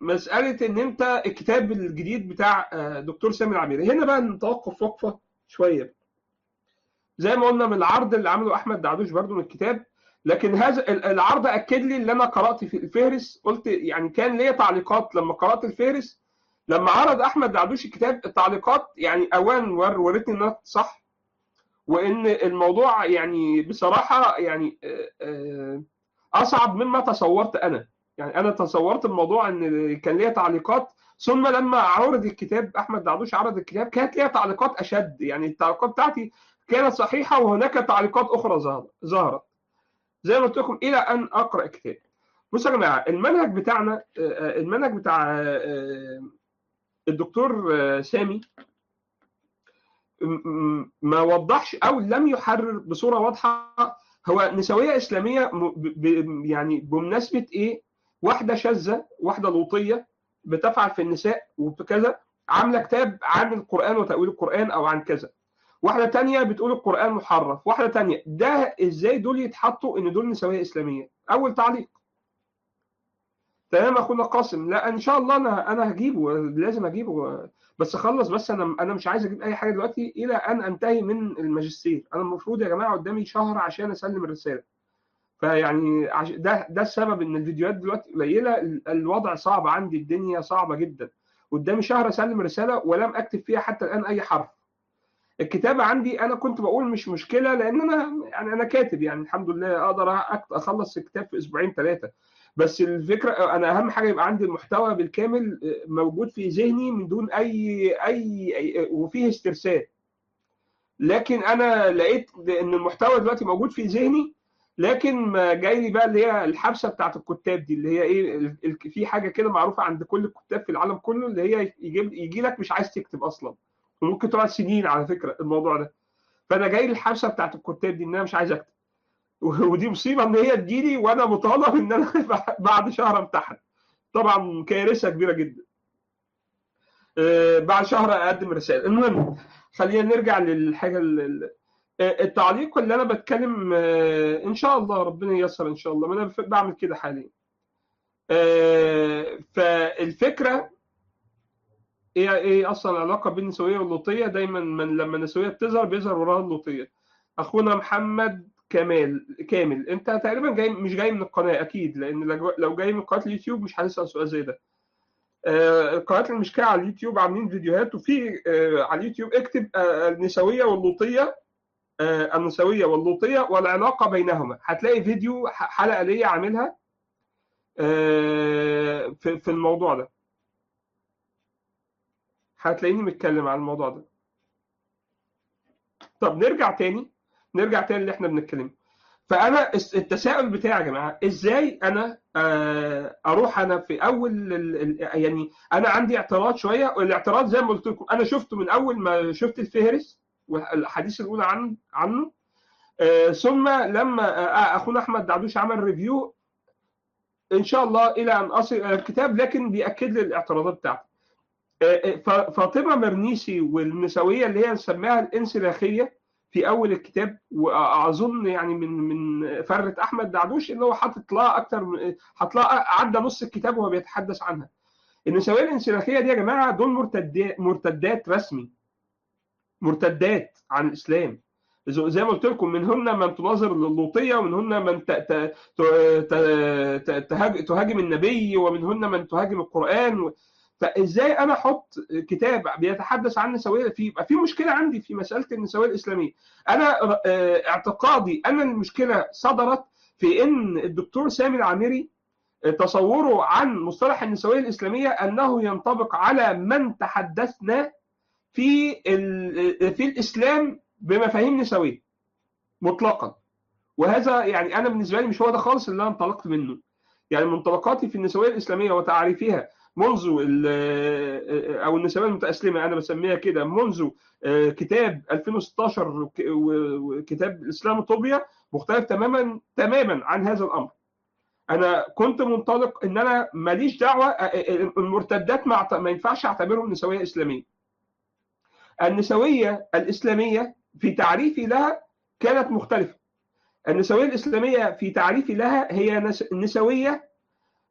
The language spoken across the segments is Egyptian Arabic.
مساله ان انت الكتاب الجديد بتاع آه، دكتور سامي العميري هنا بقى نتوقف وقفه شويه زي ما قلنا من العرض اللي عمله احمد دعدوش برضو من الكتاب لكن هذا ال- العرض اكد لي اللي انا قرات في الفهرس قلت يعني كان ليا تعليقات لما قرات الفهرس لما عرض احمد دعدوش الكتاب التعليقات يعني اوان ور- ورتني ان انا صح وان الموضوع يعني بصراحه يعني آه، آه، اصعب مما تصورت انا يعني انا تصورت الموضوع ان كان ليا تعليقات ثم لما عرض الكتاب احمد دعدوش عرض الكتاب كانت ليا تعليقات اشد يعني التعليقات بتاعتي كانت صحيحه وهناك تعليقات اخرى ظهر- ظهرت زي ما قلت لكم الى ان اقرا الكتاب بصوا يا جماعه المنهج بتاعنا آه، آه، المنهج بتاع آه، الدكتور آه، سامي م- م- ما وضحش او لم يحرر بصوره واضحه هو نسويه اسلاميه م- ب- ب- يعني بمناسبه ايه؟ واحده شاذه واحده لوطيه بتفعل في النساء وكذا عامله كتاب عن القران وتاويل القران او عن كذا. واحده تانية بتقول القران محرف، واحده تانية ده ازاي دول يتحطوا ان دول نسويه اسلاميه؟ اول تعليق. تمام اخونا قاسم لا ان شاء الله انا انا هجيبه لازم اجيبه بس اخلص بس انا انا مش عايز اجيب اي حاجه دلوقتي الى ان انتهي من الماجستير انا المفروض يا جماعه قدامي شهر عشان اسلم الرساله فيعني عش... ده ده السبب ان الفيديوهات دلوقتي قليله ال- الوضع صعب عندي الدنيا صعبه جدا قدامي شهر اسلم رساله ولم اكتب فيها حتى الان اي حرف الكتابه عندي انا كنت بقول مش مشكله لان انا يعني انا كاتب يعني الحمد لله اقدر أكت- اخلص الكتاب في اسبوعين ثلاثه بس الفكره انا اهم حاجه يبقى عندي المحتوى بالكامل موجود في ذهني من دون اي اي, أي وفيه استرسال لكن انا لقيت ان المحتوى دلوقتي موجود في ذهني لكن ما جاي لي بقى اللي هي الحبسه بتاعت الكتاب دي اللي هي ايه ال- ال- في حاجه كده معروفه عند كل الكتاب في العالم كله اللي هي يجي يجي لك مش عايز تكتب اصلا وممكن تقعد سنين على فكره الموضوع ده فانا جاي لي الحبسه بتاعت الكتاب دي ان انا مش عايز اكتب ودي مصيبه ان هي تجيلي وانا مطالب ان انا بعد شهر امتحن طبعا كارثه كبيره جدا آه، بعد شهر اقدم رساله المهم خلينا نرجع للحاجه ال- ال- آه، التعليق اللي انا بتكلم آه، ان شاء الله ربنا ييسر ان شاء الله ما انا ف- بعمل كده حاليا آه، فالفكره ايه ايه اصلا العلاقه بين النسويه واللوطيه دايما من لما النسويه بتظهر بيظهر وراها اللوطيه اخونا محمد كمال كامل انت تقريبا جاي مش جاي من القناه اكيد لان لو- لو جاي من قناه اليوتيوب مش هتسال سؤال زي ده آه، قناه المشكله على اليوتيوب عاملين فيديوهات وفي آه، على اليوتيوب اكتب آه، النسويه واللوطيه آه، النسويه واللوطيه والعلاقه بينهما هتلاقي فيديو ح- حلقه ليا عاملها آه، في في الموضوع ده هتلاقيني متكلم عن الموضوع ده طب نرجع تاني نرجع تاني اللي احنا بنتكلم فانا الس- التساؤل بتاعي يا جماعه ازاي انا آه، اروح انا في اول ال- ال- يعني انا عندي اعتراض شويه والاعتراض زي ما قلت لكم انا شفته من اول ما شفت الفهرس والحديث الاولى عن عنه آه، ثم لما آه، اخونا احمد دعدوش عمل ريفيو ان شاء الله الى ان اصل الى الكتاب لكن بياكد لي الاعتراضات بتاعتي آه، آه، ف- فاطمه مرنيسي والنسويه اللي هي نسميها الانسلاخيه في اول الكتاب واظن يعني من من فره احمد دعدوش اللي هو حاطط لها اكتر من- حاط لها عدى نص الكتاب وهو بيتحدث عنها النسويه الانسلاخيه دي يا جماعه دول مرتدات مرتدات رسمي مرتدات عن الاسلام زي زي ما قلت لكم منهن من تناظر اللوطيه ومنهن من ت- ت- ت- ت- تهاج- تهاجم النبي ومنهن من تهاجم القران و- فازاي انا احط كتاب بيتحدث عن النسويه في يبقى في مشكله عندي في مساله النسويه الاسلاميه انا آه، اعتقادي ان المشكله صدرت في ان الدكتور سامي العامري آه، تصوره عن مصطلح النسويه الاسلاميه انه ينطبق على من تحدثنا في ال- في الاسلام بمفاهيم نسويه مطلقا وهذا يعني انا بالنسبه لي مش هو ده خالص اللي انا انطلقت منه يعني منطلقاتي في النسويه الاسلاميه وتعريفها منذ ال- او النسويه المتاسلمه انا بسميها كده منذ آه، كتاب 2016 وك- و- وكتاب الاسلاموطوبيا مختلف تماما تماما عن هذا الامر انا كنت منطلق ان انا ماليش دعوه آه، آه، المرتدات ما أعت- ما ينفعش اعتبرهم نسويه اسلاميه النسويه الاسلاميه في تعريفي لها كانت مختلفه النسويه الاسلاميه في تعريفي لها هي نس- نسويه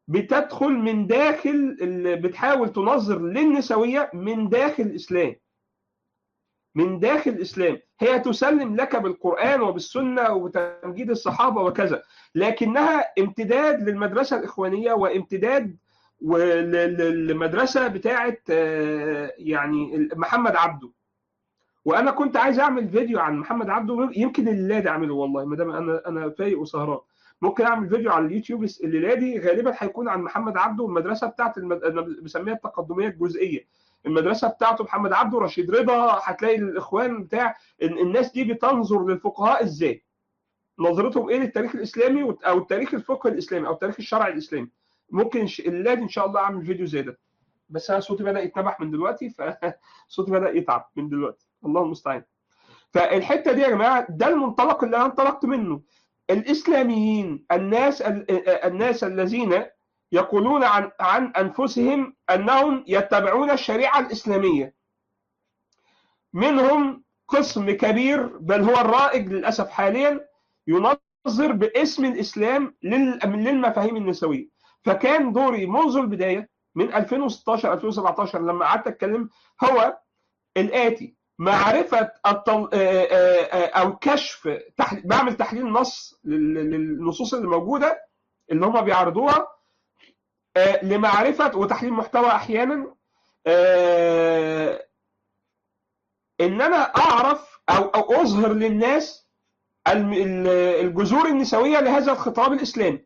بتدخل من داخل ال- بتحاول تنظر للنسويه من داخل الاسلام من داخل الاسلام هي تسلم لك بالقران وبالسنه وبتمجيد الصحابه وكذا لكنها امتداد للمدرسه الاخوانيه وامتداد ول- لل- للمدرسه بتاعه آه، يعني محمد عبده وانا كنت عايز اعمل فيديو عن محمد عبده يمكن الليله دي اعمله والله ما دام انا انا فايق وسهران ممكن اعمل فيديو على اليوتيوب الليله دي غالبا هيكون عن محمد عبده والمدرسه بتاعت المد... انا بسميها التقدميه الجزئيه المدرسه بتاعته محمد عبده رشيد رضا هتلاقي الاخوان بتاع ال- الناس دي بتنظر للفقهاء ازاي نظرتهم ايه للتاريخ الاسلامي وت- او تاريخ الفقه الاسلامي او تاريخ الشرع الاسلامي ممكن ش- الليله دي ان شاء الله اعمل فيديو زي ده بس انا صوتي بدا يتنبح من دلوقتي فصوتي بدا يتعب من دلوقتي الله المستعان فالحته دي يا جماعه ده المنطلق اللي انا انطلقت منه الاسلاميين الناس ال- الناس الذين يقولون عن عن انفسهم انهم يتبعون الشريعه الاسلاميه منهم قسم كبير بل هو الرائج للاسف حاليا ينظر باسم الاسلام لل- للمفاهيم النسويه فكان دوري منذ البدايه من 2016 2017 لما قعدت اتكلم هو الاتي معرفه التل... آه، آه، آه، او كشف تحل... بعمل تحليل نص لل- للنصوص اللي موجوده اللي هم بيعرضوها آه، لمعرفه وتحليل محتوى احيانا آه، ان انا اعرف او او اظهر للناس الم- ال- الجذور النسويه لهذا الخطاب الاسلامي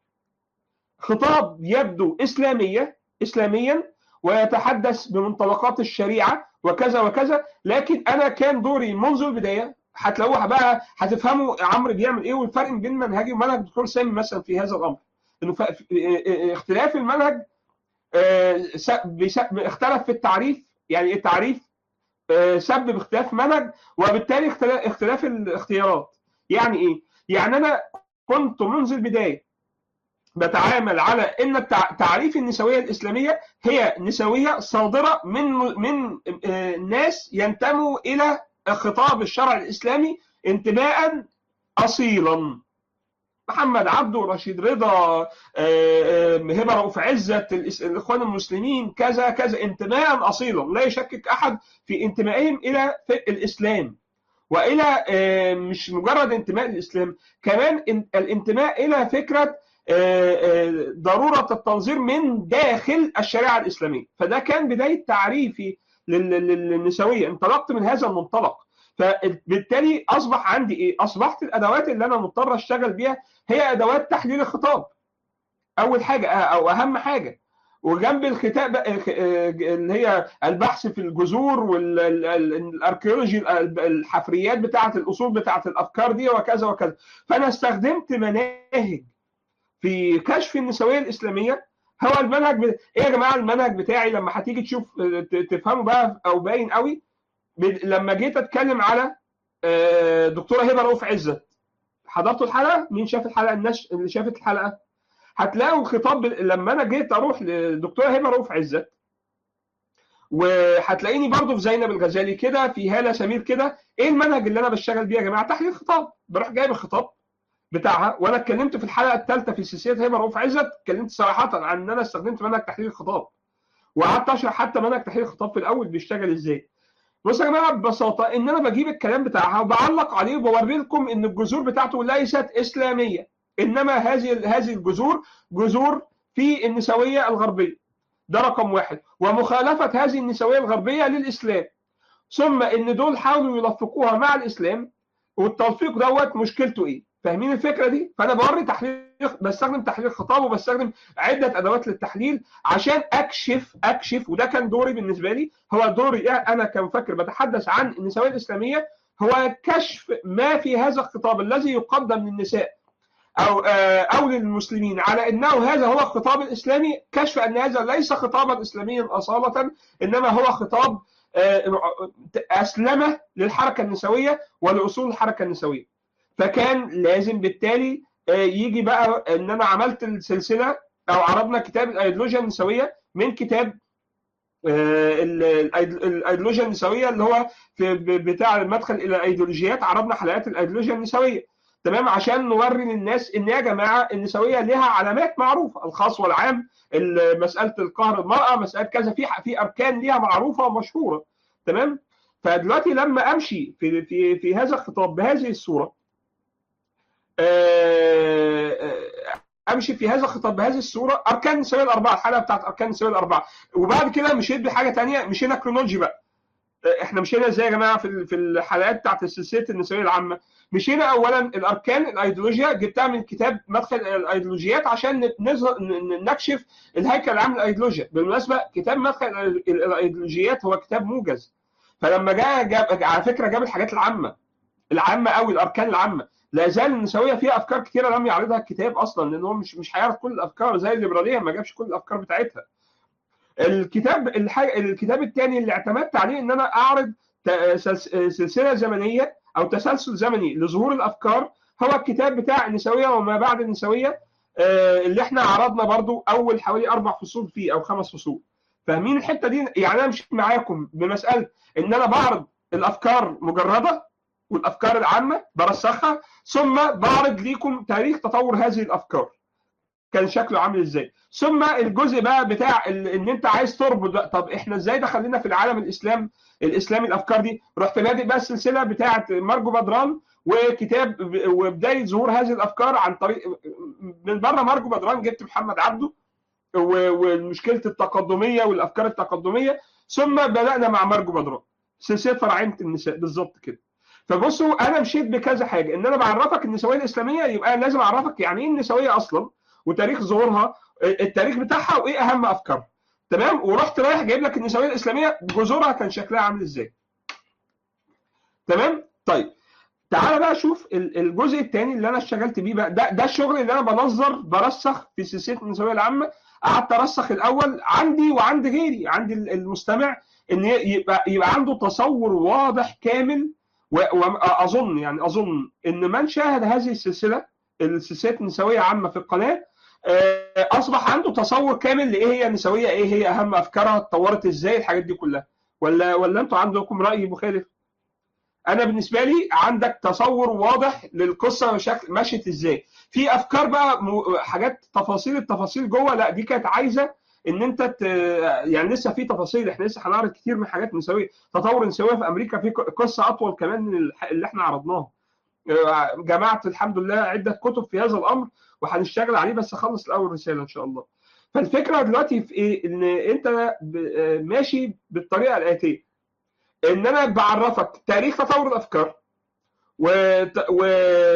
خطاب يبدو اسلاميه اسلاميا ويتحدث بمنطلقات الشريعه وكذا وكذا لكن انا كان دوري منذ البدايه هتلاقوها بقى هتفهموا عمرو بيعمل ايه والفرق بين منهجي ومنهج الدكتور سامي مثلا في هذا الامر انه ف- اختلاف المنهج آه، س- بيس- اختلف في التعريف يعني التعريف آه، سبب اختلاف منهج وبالتالي اختلاف اختلاف الاختيارات يعني ايه؟ يعني انا كنت منذ البدايه بتعامل على ان التع- تعريف النسويه الاسلاميه هي نسويه صادره من من آه، ناس ينتموا الى خطاب الشرع الاسلامي انتماء اصيلا محمد عبده رشيد رضا آه، آه، هبه رؤوف عزت الإس- الاخوان المسلمين كذا كذا انتماء اصيلا لا يشكك احد في انتمائهم الى ف- الاسلام والى آه، مش مجرد انتماء للاسلام كمان ان- الانتماء الى فكره آه، آه، ضروره التنظير من داخل الشريعه الاسلاميه فده كان بدايه تعريفي لل- لل- للنسويه انطلقت من هذا المنطلق فبالتالي اصبح عندي ايه؟ اصبحت الادوات اللي انا مضطر اشتغل بيها هي ادوات تحليل الخطاب. اول حاجه او اهم حاجه وجنب الكتاب اللي هي البحث في الجذور والاركيولوجي الحفريات بتاعه الاصول بتاعه الافكار دي وكذا وكذا فانا استخدمت مناهج في كشف النسويه الاسلاميه هو المنهج ب... ايه يا جماعه المنهج بتاعي لما هتيجي تشوف تفهمه بقى او باين قوي لما جيت اتكلم على دكتوره هبه رؤوف عزت حضرتوا الحلقه مين شاف الحلقه الناس اللي شافت الحلقه هتلاقوا الخطاب لما انا جيت اروح للدكتوره هبه رؤوف عزت وهتلاقيني برضو في زينب الغزالي كده في هاله سمير كده ايه المنهج اللي انا بشتغل بيه يا جماعه تحليل خطاب بروح جايب الخطاب بتاعها وانا اتكلمت في الحلقه الثالثه في سلسله هبه رؤوف عزت اتكلمت صراحه عن ان انا استخدمت منهج تحليل الخطاب وقعدت اشرح حتى منهج تحليل الخطاب في الاول بيشتغل ازاي بصوا يا جماعه ببساطه ان انا بجيب الكلام بتاعها وبعلق عليه وبوري لكم ان الجذور بتاعته ليست اسلاميه انما هذه هذه الجذور جذور في النسويه الغربيه ده رقم واحد ومخالفه هذه النسويه الغربيه للاسلام ثم ان دول حاولوا يلفقوها مع الاسلام والتلفيق دوت مشكلته ايه؟ فاهمين الفكره دي؟ فانا بوري تحليل بستخدم تحليل خطاب وبستخدم عده ادوات للتحليل عشان اكشف اكشف وده كان دوري بالنسبه لي هو دوري انا كمفكر بتحدث عن النسويه الاسلاميه هو كشف ما في هذا الخطاب الذي يقدم للنساء او او للمسلمين على انه هذا هو الخطاب الاسلامي كشف ان هذا ليس خطابا اسلاميا اصاله انما هو خطاب اسلمه للحركه النسويه ولاصول الحركه النسويه فكان لازم بالتالي يجي بقى ان انا عملت السلسله او عرضنا كتاب الايديولوجيا النسويه من كتاب الايديولوجيا النسويه اللي هو في بتاع المدخل الى الايديولوجيات عرضنا حلقات الايديولوجيا النسويه تمام عشان نوري للناس ان يا جماعه النسويه لها علامات معروفه الخاص والعام مساله القهر المراه مساله كذا في في اركان ليها معروفه ومشهوره تمام فدلوقتي لما امشي في في في هذا الخطاب بهذه الصوره امشي في هذا الخطاب بهذه الصوره اركان النسويه الاربعه الحلقه بتاعت اركان النسويه الاربعه وبعد كده مشيت بحاجه ثانيه مشينا كرونولوجي بقى احنا مشينا ازاي يا جماعه في في الحلقات بتاعت سلسله النسويه العامه مشينا اولا الاركان الايديولوجيا جبتها من كتاب مدخل الايديولوجيات عشان نكشف الهيكل العام للايديولوجيا بالمناسبه كتاب مدخل الايديولوجيات هو كتاب موجز فلما جاء جاب على فكره جاب الحاجات العامه العامه قوي الاركان العامه لا زال النسويه فيها افكار كثيره لم يعرضها الكتاب اصلا لان هو مش مش هيعرض كل الافكار زي الليبراليه ما جابش كل الافكار بتاعتها الكتاب الحاجة الكتاب الثاني اللي اعتمدت عليه ان انا اعرض سلسله زمنيه او تسلسل زمني لظهور الافكار هو الكتاب بتاع النسويه وما بعد النسويه اللي احنا عرضنا برضو اول حوالي اربع فصول فيه او خمس فصول فاهمين الحته دي يعني انا مشيت معاكم بمساله ان انا بعرض الافكار مجرده والافكار العامه برسخها ثم بعرض ليكم تاريخ تطور هذه الافكار كان شكله عامل ازاي ثم الجزء بقى بتاع ان انت عايز تربط بقى طب احنا ازاي دخلنا في العالم الاسلام الاسلامي الافكار دي رحت بادئ بقى السلسله بتاعه مارجو بدران وكتاب وبدايه ظهور هذه الافكار عن طريق من بره مارجو بدران جبت محمد عبده ومشكله التقدميه والافكار التقدميه ثم بدانا مع مارجو بدران سلسله فرعين النساء بالظبط كده فبصوا انا مشيت بكذا حاجه ان انا بعرفك النسويه الاسلاميه يبقى لازم اعرفك يعني ايه النسويه اصلا وتاريخ ظهورها التاريخ بتاعها وايه اهم افكارها تمام ورحت رايح جايب لك النسويه الاسلاميه جذورها كان شكلها عامل ازاي تمام طيب تعال بقى شوف الجزء الثاني اللي انا اشتغلت بيه بقى ده ده الشغل اللي انا بنظر برسخ في سلسله النسويه العامه قعدت ارسخ الاول عندي وعند غيري عند المستمع ان يبقى يبقى عنده تصور واضح كامل واظن يعني اظن ان من شاهد هذه السلسله السلسله النسويه عامه في القناه اصبح عنده تصور كامل لايه هي النسويه ايه هي اهم افكارها اتطورت ازاي الحاجات دي كلها ولا ولا انتوا عندكم راي مخالف انا بالنسبه لي عندك تصور واضح للقصه شكل مشيت ازاي في افكار بقى حاجات تفاصيل التفاصيل جوه لا دي كانت عايزه ان انت ت... يعني لسه في تفاصيل احنا لسه هنعرض كتير من حاجات نسويه تطور النسويه في امريكا في قصه اطول كمان من اللي احنا عرضناها جمعت الحمد لله عده كتب في هذا الامر وهنشتغل عليه بس اخلص الاول رساله ان شاء الله فالفكره دلوقتي في ايه ان انت ماشي بالطريقه الاتيه ان انا بعرفك تاريخ تطور الافكار و, و...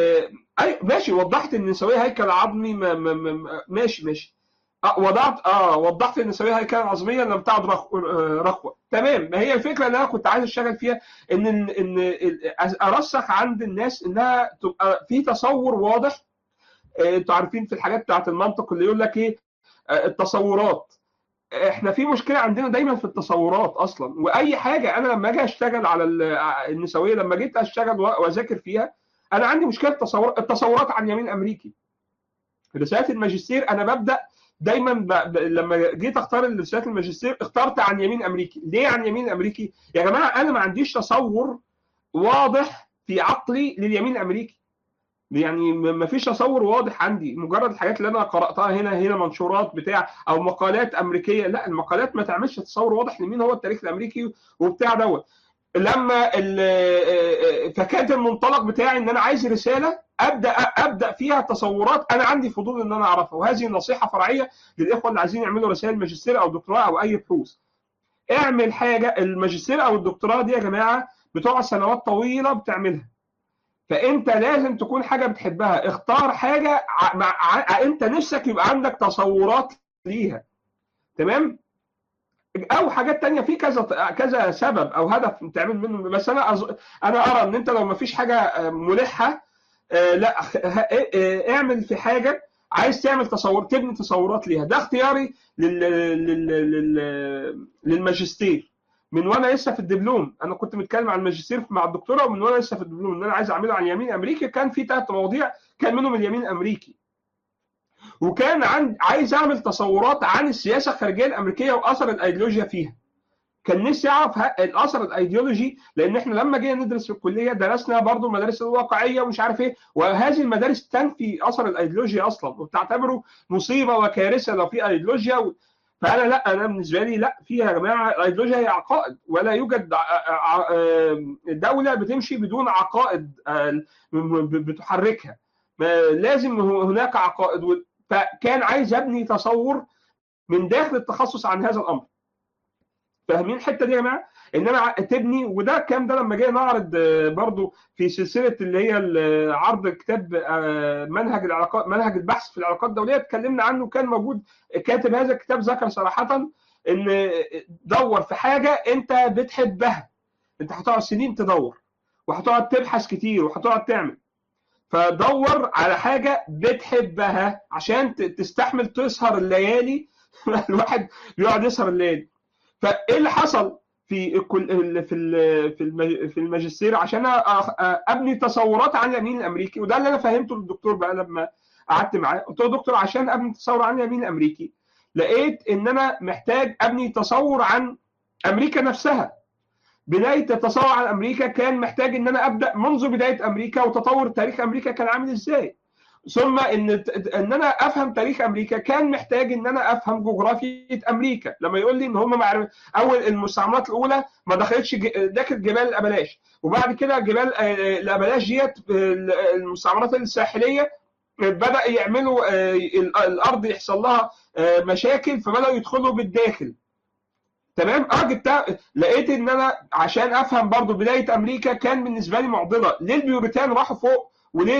أي ماشي وضحت ان النسويه هيكل عظمي ما... ما... ما... ماشي ماشي أه وضعت اه وضحت ان النسويه هيكل عظميا لم تعد رخ... رخوه تمام ما هي الفكره اللي انا كنت عايز اشتغل فيها ان ان ارسخ عند الناس انها تبقى في تصور واضح انتوا عارفين في الحاجات بتاعت المنطق اللي يقول لك ايه التصورات احنا في مشكله عندنا دايما في التصورات اصلا واي حاجه انا لما اجي اشتغل على النسويه لما جيت اشتغل واذاكر فيها انا عندي مشكله تصور التصورات عن يمين امريكي رساله الماجستير انا ببدا دايما ب... ب... لما جيت اختار رساله الماجستير اخترت عن يمين امريكي ليه عن يمين امريكي يا جماعه انا ما عنديش تصور واضح في عقلي لليمين الامريكي يعني ما فيش تصور واضح عندي مجرد الحاجات اللي انا قراتها هنا هنا منشورات بتاع او مقالات امريكيه لا المقالات ما تعملش تصور واضح لمين هو التاريخ الامريكي وبتاع دوت لما فكانت المنطلق بتاعي ان انا عايز رساله ابدا ابدا فيها تصورات انا عندي فضول ان انا اعرفها وهذه نصيحه فرعيه للاخوه اللي عايزين يعملوا رسائل ماجستير او دكتوراه او اي بحوث اعمل حاجه الماجستير او الدكتوراه دي يا جماعه بتقعد سنوات طويله بتعملها فانت لازم تكون حاجه بتحبها اختار حاجه مع انت نفسك يبقى عندك تصورات ليها تمام او حاجات تانية في كذا كذا سبب او هدف تعمل منه بس انا أز... انا ارى ان انت لو ما فيش حاجه ملحه لا اعمل في حاجه عايز تعمل تصور تبني تصورات ليها ده اختياري لل... لل... لل... للماجستير من وانا لسه في الدبلوم انا كنت متكلم عن الماجستير مع الدكتوره ومن وانا لسه في الدبلوم ان انا عايز اعمله عن يمين امريكي كان في ثلاث مواضيع كان منهم اليمين الامريكي وكان عن عايز اعمل تصورات عن السياسه الخارجيه الامريكيه واثر الايديولوجيا فيها كان نفسي اعرف الاثر الايديولوجي لان احنا لما جينا ندرس في الكليه درسنا برضو المدارس الواقعيه ومش عارف ايه وهذه المدارس تنفي اثر الايديولوجيا اصلا وبتعتبره مصيبه وكارثه لو في ايديولوجيا و... فانا لا انا بالنسبه لي لا فيها يا جماعه الايديولوجيا هي عقائد ولا يوجد دوله بتمشي بدون عقائد بتحركها لازم هناك عقائد فكان عايز ابني تصور من داخل التخصص عن هذا الامر فاهمين الحته دي يا جماعه ان انا تبني وده الكلام ده لما جينا نعرض برضو في سلسله اللي هي عرض كتاب منهج العلاقات منهج البحث في العلاقات الدوليه اتكلمنا عنه كان موجود كاتب هذا الكتاب ذكر صراحه ان دور في حاجه انت بتحبها انت هتقعد سنين تدور وهتقعد تبحث كتير وهتقعد تعمل فدور على حاجه بتحبها عشان تستحمل تسهر الليالي الواحد بيقعد يسهر الليالي فايه اللي حصل في في في الماجستير عشان ابني تصورات عن اليمين الامريكي وده اللي انا فهمته للدكتور بقى لما قعدت معاه قلت له دكتور عشان ابني تصور عن اليمين الامريكي لقيت ان انا محتاج ابني تصور عن امريكا نفسها بدايه التصور عن امريكا كان محتاج ان انا ابدا منذ بدايه امريكا وتطور تاريخ امريكا كان عامل ازاي ثم ان ان انا افهم تاريخ امريكا كان محتاج ان انا افهم جغرافيه امريكا لما يقول لي ان هم معرف... اول المستعمرات الاولى ما دخلتش داخل جبال الابلاش وبعد كده جبال الابلاش ديت المستعمرات الساحليه بدا يعملوا الارض يحصل لها مشاكل فبداوا يدخلوا بالداخل تمام اه جبتها لقيت ان انا عشان افهم برضو بدايه امريكا كان بالنسبه لي معضله ليه البيوريتان راحوا فوق وليه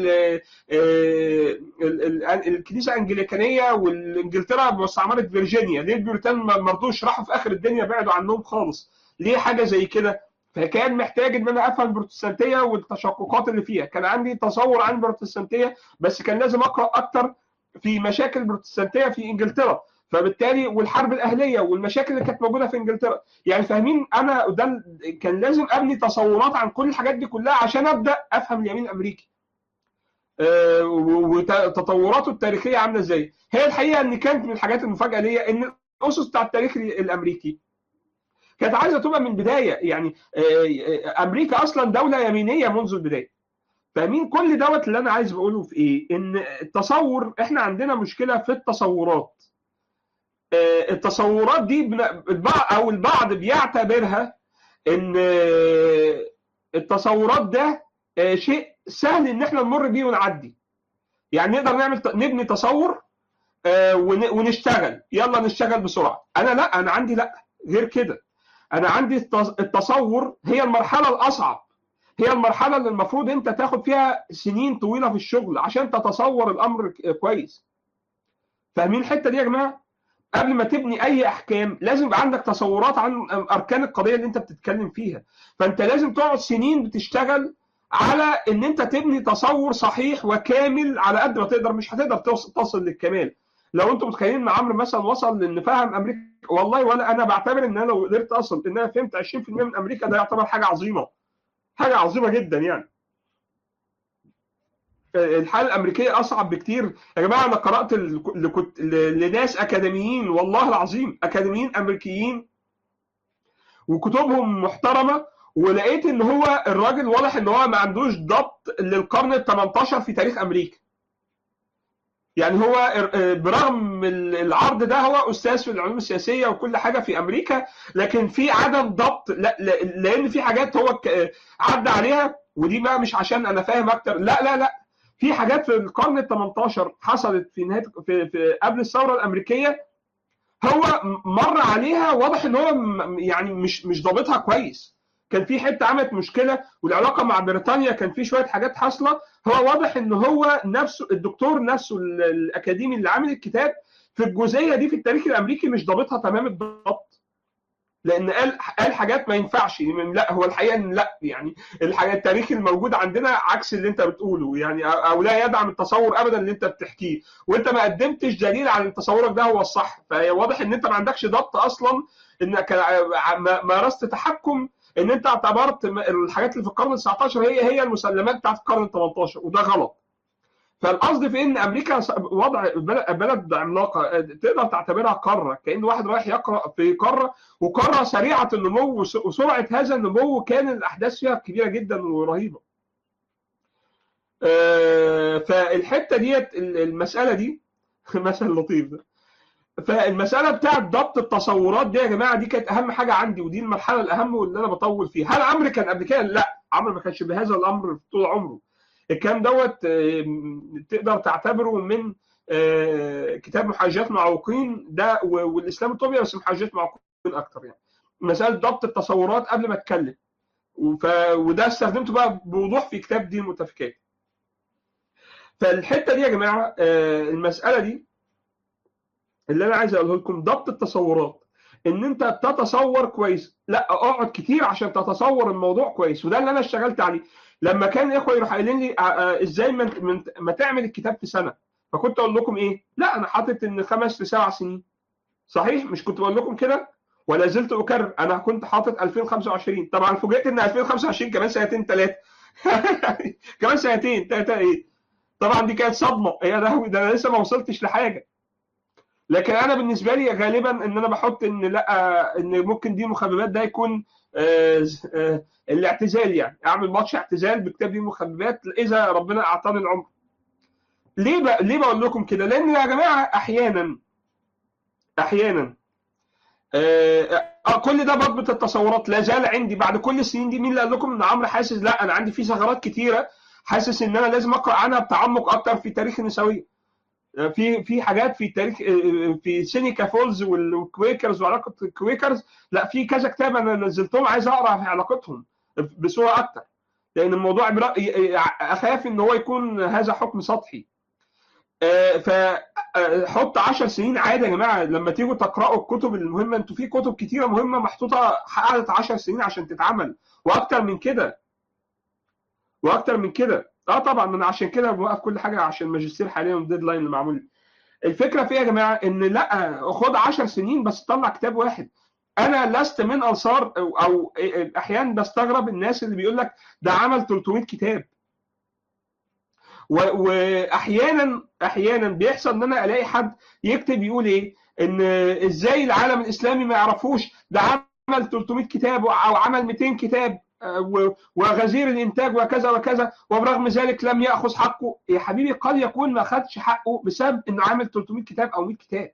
الكنيسه الانجليكانيه والانجلترا مستعمره فيرجينيا ليه البيوريتان ما مرضوش راحوا في اخر الدنيا بعدوا عنهم خالص ليه حاجه زي كده فكان محتاج ان انا افهم البروتستانتيه والتشققات اللي فيها كان عندي تصور عن البروتستانتيه بس كان لازم اقرا اكتر في مشاكل البروتستانتيه في انجلترا فبالتالي والحرب الاهليه والمشاكل اللي كانت موجوده في انجلترا يعني فاهمين انا ده كان لازم ابني تصورات عن كل الحاجات دي كلها عشان ابدا افهم اليمين الامريكي أه وتطوراته التاريخيه عامله ازاي هي الحقيقه ان كانت من الحاجات المفاجاه ليا ان الاسس بتاع التاريخ الامريكي كانت عايزه تبقى من البدايه يعني امريكا اصلا دوله يمينيه منذ البدايه فاهمين كل دوت اللي انا عايز بقوله في ايه ان التصور احنا عندنا مشكله في التصورات التصورات دي البعض او البعض بيعتبرها ان التصورات ده شيء سهل ان احنا نمر بيه ونعدي يعني نقدر نعمل نبني تصور ونشتغل يلا نشتغل بسرعه انا لا انا عندي لا غير كده انا عندي التصور هي المرحله الاصعب هي المرحله اللي المفروض انت تاخد فيها سنين طويله في الشغل عشان تتصور الامر كويس فاهمين الحته دي يا جماعه قبل ما تبني اي احكام لازم يبقى عندك تصورات عن اركان القضيه اللي انت بتتكلم فيها فانت لازم تقعد سنين بتشتغل على ان انت تبني تصور صحيح وكامل على قد ما تقدر مش هتقدر تصل للكمال لو انتم متخيلين ان عمرو مثلا وصل لان فهم امريكا والله ولا انا بعتبر ان انا لو قدرت اصل ان انا فهمت 20% من امريكا ده يعتبر حاجه عظيمه حاجه عظيمه جدا يعني الحاله الامريكيه اصعب بكتير يا جماعه انا قرات لكت... لناس اكاديميين والله العظيم اكاديميين امريكيين وكتبهم محترمه ولقيت ان هو الراجل واضح ان هو ما عندوش ضبط للقرن ال 18 في تاريخ امريكا يعني هو برغم العرض ده هو استاذ في العلوم السياسيه وكل حاجه في امريكا لكن في عدم ضبط لا لان في حاجات هو عدى عليها ودي بقى مش عشان انا فاهم اكتر لا لا لا في حاجات في القرن ال 18 حصلت في نهايه في, في قبل الثوره الامريكيه هو مر عليها واضح ان هو يعني مش مش ضابطها كويس كان في حته عملت مشكله والعلاقه مع بريطانيا كان في شويه حاجات حاصله هو واضح ان هو نفسه الدكتور نفسه الاكاديمي اللي عامل الكتاب في الجزئيه دي في التاريخ الامريكي مش ضابطها تمام الضبط لان قال قال حاجات ما ينفعش لا هو الحقيقه ان لا يعني الحاجه التاريخ الموجود عندنا عكس اللي انت بتقوله يعني او لا يدعم التصور ابدا اللي انت بتحكيه وانت ما قدمتش دليل على ان تصورك ده هو الصح فواضح ان انت ما عندكش ضبط اصلا انك مارست تحكم ان انت اعتبرت الحاجات اللي في القرن ال 19 هي هي المسلمات بتاعت القرن ال 18 وده غلط فالقصد في ان امريكا وضع بلد عملاقه تقدر تعتبرها قاره كان واحد رايح يقرا في قاره وقاره سريعه النمو وسرعه هذا النمو كان الاحداث فيها كبيره جدا ورهيبه. فالحته ديت المساله دي مثل لطيف ده فالمساله بتاعت ضبط التصورات دي يا جماعه دي كانت اهم حاجه عندي ودي المرحله الاهم واللي انا بطول فيها هل عمرو كان قبل كده لا عمرو ما كانش بهذا الامر طول عمره الكلام دوت تقدر تعتبره من كتاب محاجات معوقين ده والاسلام الطبيعي بس محاجات معوقين اكتر يعني مساله ضبط التصورات قبل ما اتكلم وده استخدمته بقى بوضوح في كتاب دين المتفكات فالحته دي يا جماعه المساله دي اللي انا عايز اقوله لكم ضبط التصورات ان انت تتصور كويس لا اقعد كتير عشان تتصور الموضوع كويس وده اللي انا اشتغلت عليه لما كان اخوه يروح قايلين لي ازاي ما, ما تعمل الكتاب في سنه فكنت اقول لكم ايه لا انا حاطط ان خمس لسبع سنين صحيح مش كنت بقول لكم كده ولا زلت اكرر انا كنت حاطط 2025 طبعا فوجئت ان 2025 كمان سنتين ثلاثه كمان سنتين ثلاثه ايه طبعا دي كانت صدمه يا لهوي ده انا لسه ما وصلتش لحاجه لكن انا بالنسبه لي غالبا ان انا بحط ان لا ان ممكن دي مخببات ده يكون آآ آآ الاعتزال يعني اعمل ماتش اعتزال بكتاب دي مخببات اذا ربنا اعطاني العمر ليه بقى ليه بقول لكم كده لان يا جماعه احيانا احيانا آه كل ده بضبط التصورات لا زال عندي بعد كل السنين دي مين اللي قال لكم ان عمرو حاسس لا انا عندي في ثغرات كتيره حاسس ان انا لازم اقرا عنها بتعمق اكتر في تاريخ النسويه في في حاجات في تاريخ في سينيكا فولز والكويكرز وعلاقه الكويكرز لا في كذا كتاب انا نزلتهم عايز اقرا في علاقتهم بصوره اكتر لان الموضوع اخاف ان هو يكون هذا حكم سطحي فحط 10 سنين عادي يا جماعه لما تيجوا تقراوا الكتب المهمه انتوا في كتب كتيره مهمه محطوطه قعدت 10 سنين عشان تتعمل واكتر من كده واكتر من كده اه طبعا انا عشان كده بوقف كل حاجه عشان الماجستير حاليا والديدلاين اللي معمول الفكره في ايه يا جماعه ان لا خد 10 سنين بس طلع كتاب واحد انا لست من انصار او, أو احيانا بستغرب الناس اللي بيقول لك ده عمل 300 كتاب واحيانا احيانا بيحصل ان انا الاقي حد يكتب يقول ايه ان ازاي العالم الاسلامي ما يعرفوش ده عمل 300 كتاب او عمل 200 كتاب وغزير الانتاج وكذا وكذا وبرغم ذلك لم ياخذ حقه يا حبيبي قد يكون ما خدش حقه بسبب انه عامل 300 كتاب او 100 كتاب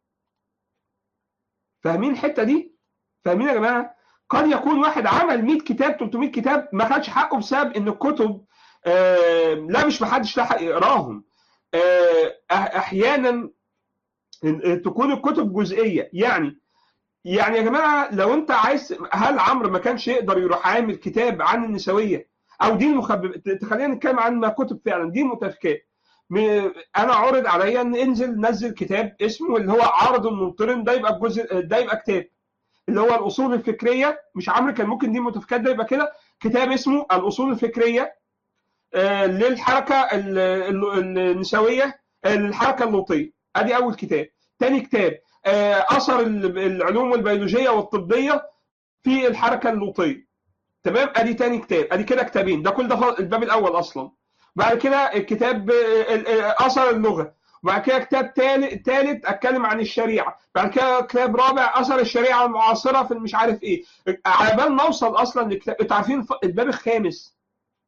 فاهمين الحته دي فاهمين يا جماعه قد يكون واحد عمل 100 كتاب 300 كتاب ما خدش حقه بسبب ان الكتب آه لا مش محدش لحق يقراهم آه احيانا تكون الكتب جزئيه يعني يعني يا جماعه لو انت عايز هل عمرو ما كانش يقدر يروح عامل كتاب عن النسويه او دين المخبب خلينا نتكلم عن ما كتب فعلا دين متفكات انا عرض عليا ان انزل نزل كتاب اسمه اللي هو عرض المنطرن ده يبقى الجزء ده يبقى كتاب اللي هو الاصول الفكريه مش عمرو كان ممكن دين متفكات ده يبقى كده كتاب اسمه الاصول الفكريه للحركه النسويه الحركه اللوطيه ادي اول كتاب تاني كتاب اثر العلوم البيولوجيه والطبيه في الحركه اللوطيه تمام ادي تاني كتاب ادي كده كتابين ده كل ده الباب الاول اصلا بعد كده الكتاب اثر اللغه وبعد كده كتاب ثالث اتكلم عن الشريعه بعد كده كتاب رابع اثر الشريعه المعاصره في مش عارف ايه على بال ما اوصل اصلا لكتاب انتوا عارفين الباب الخامس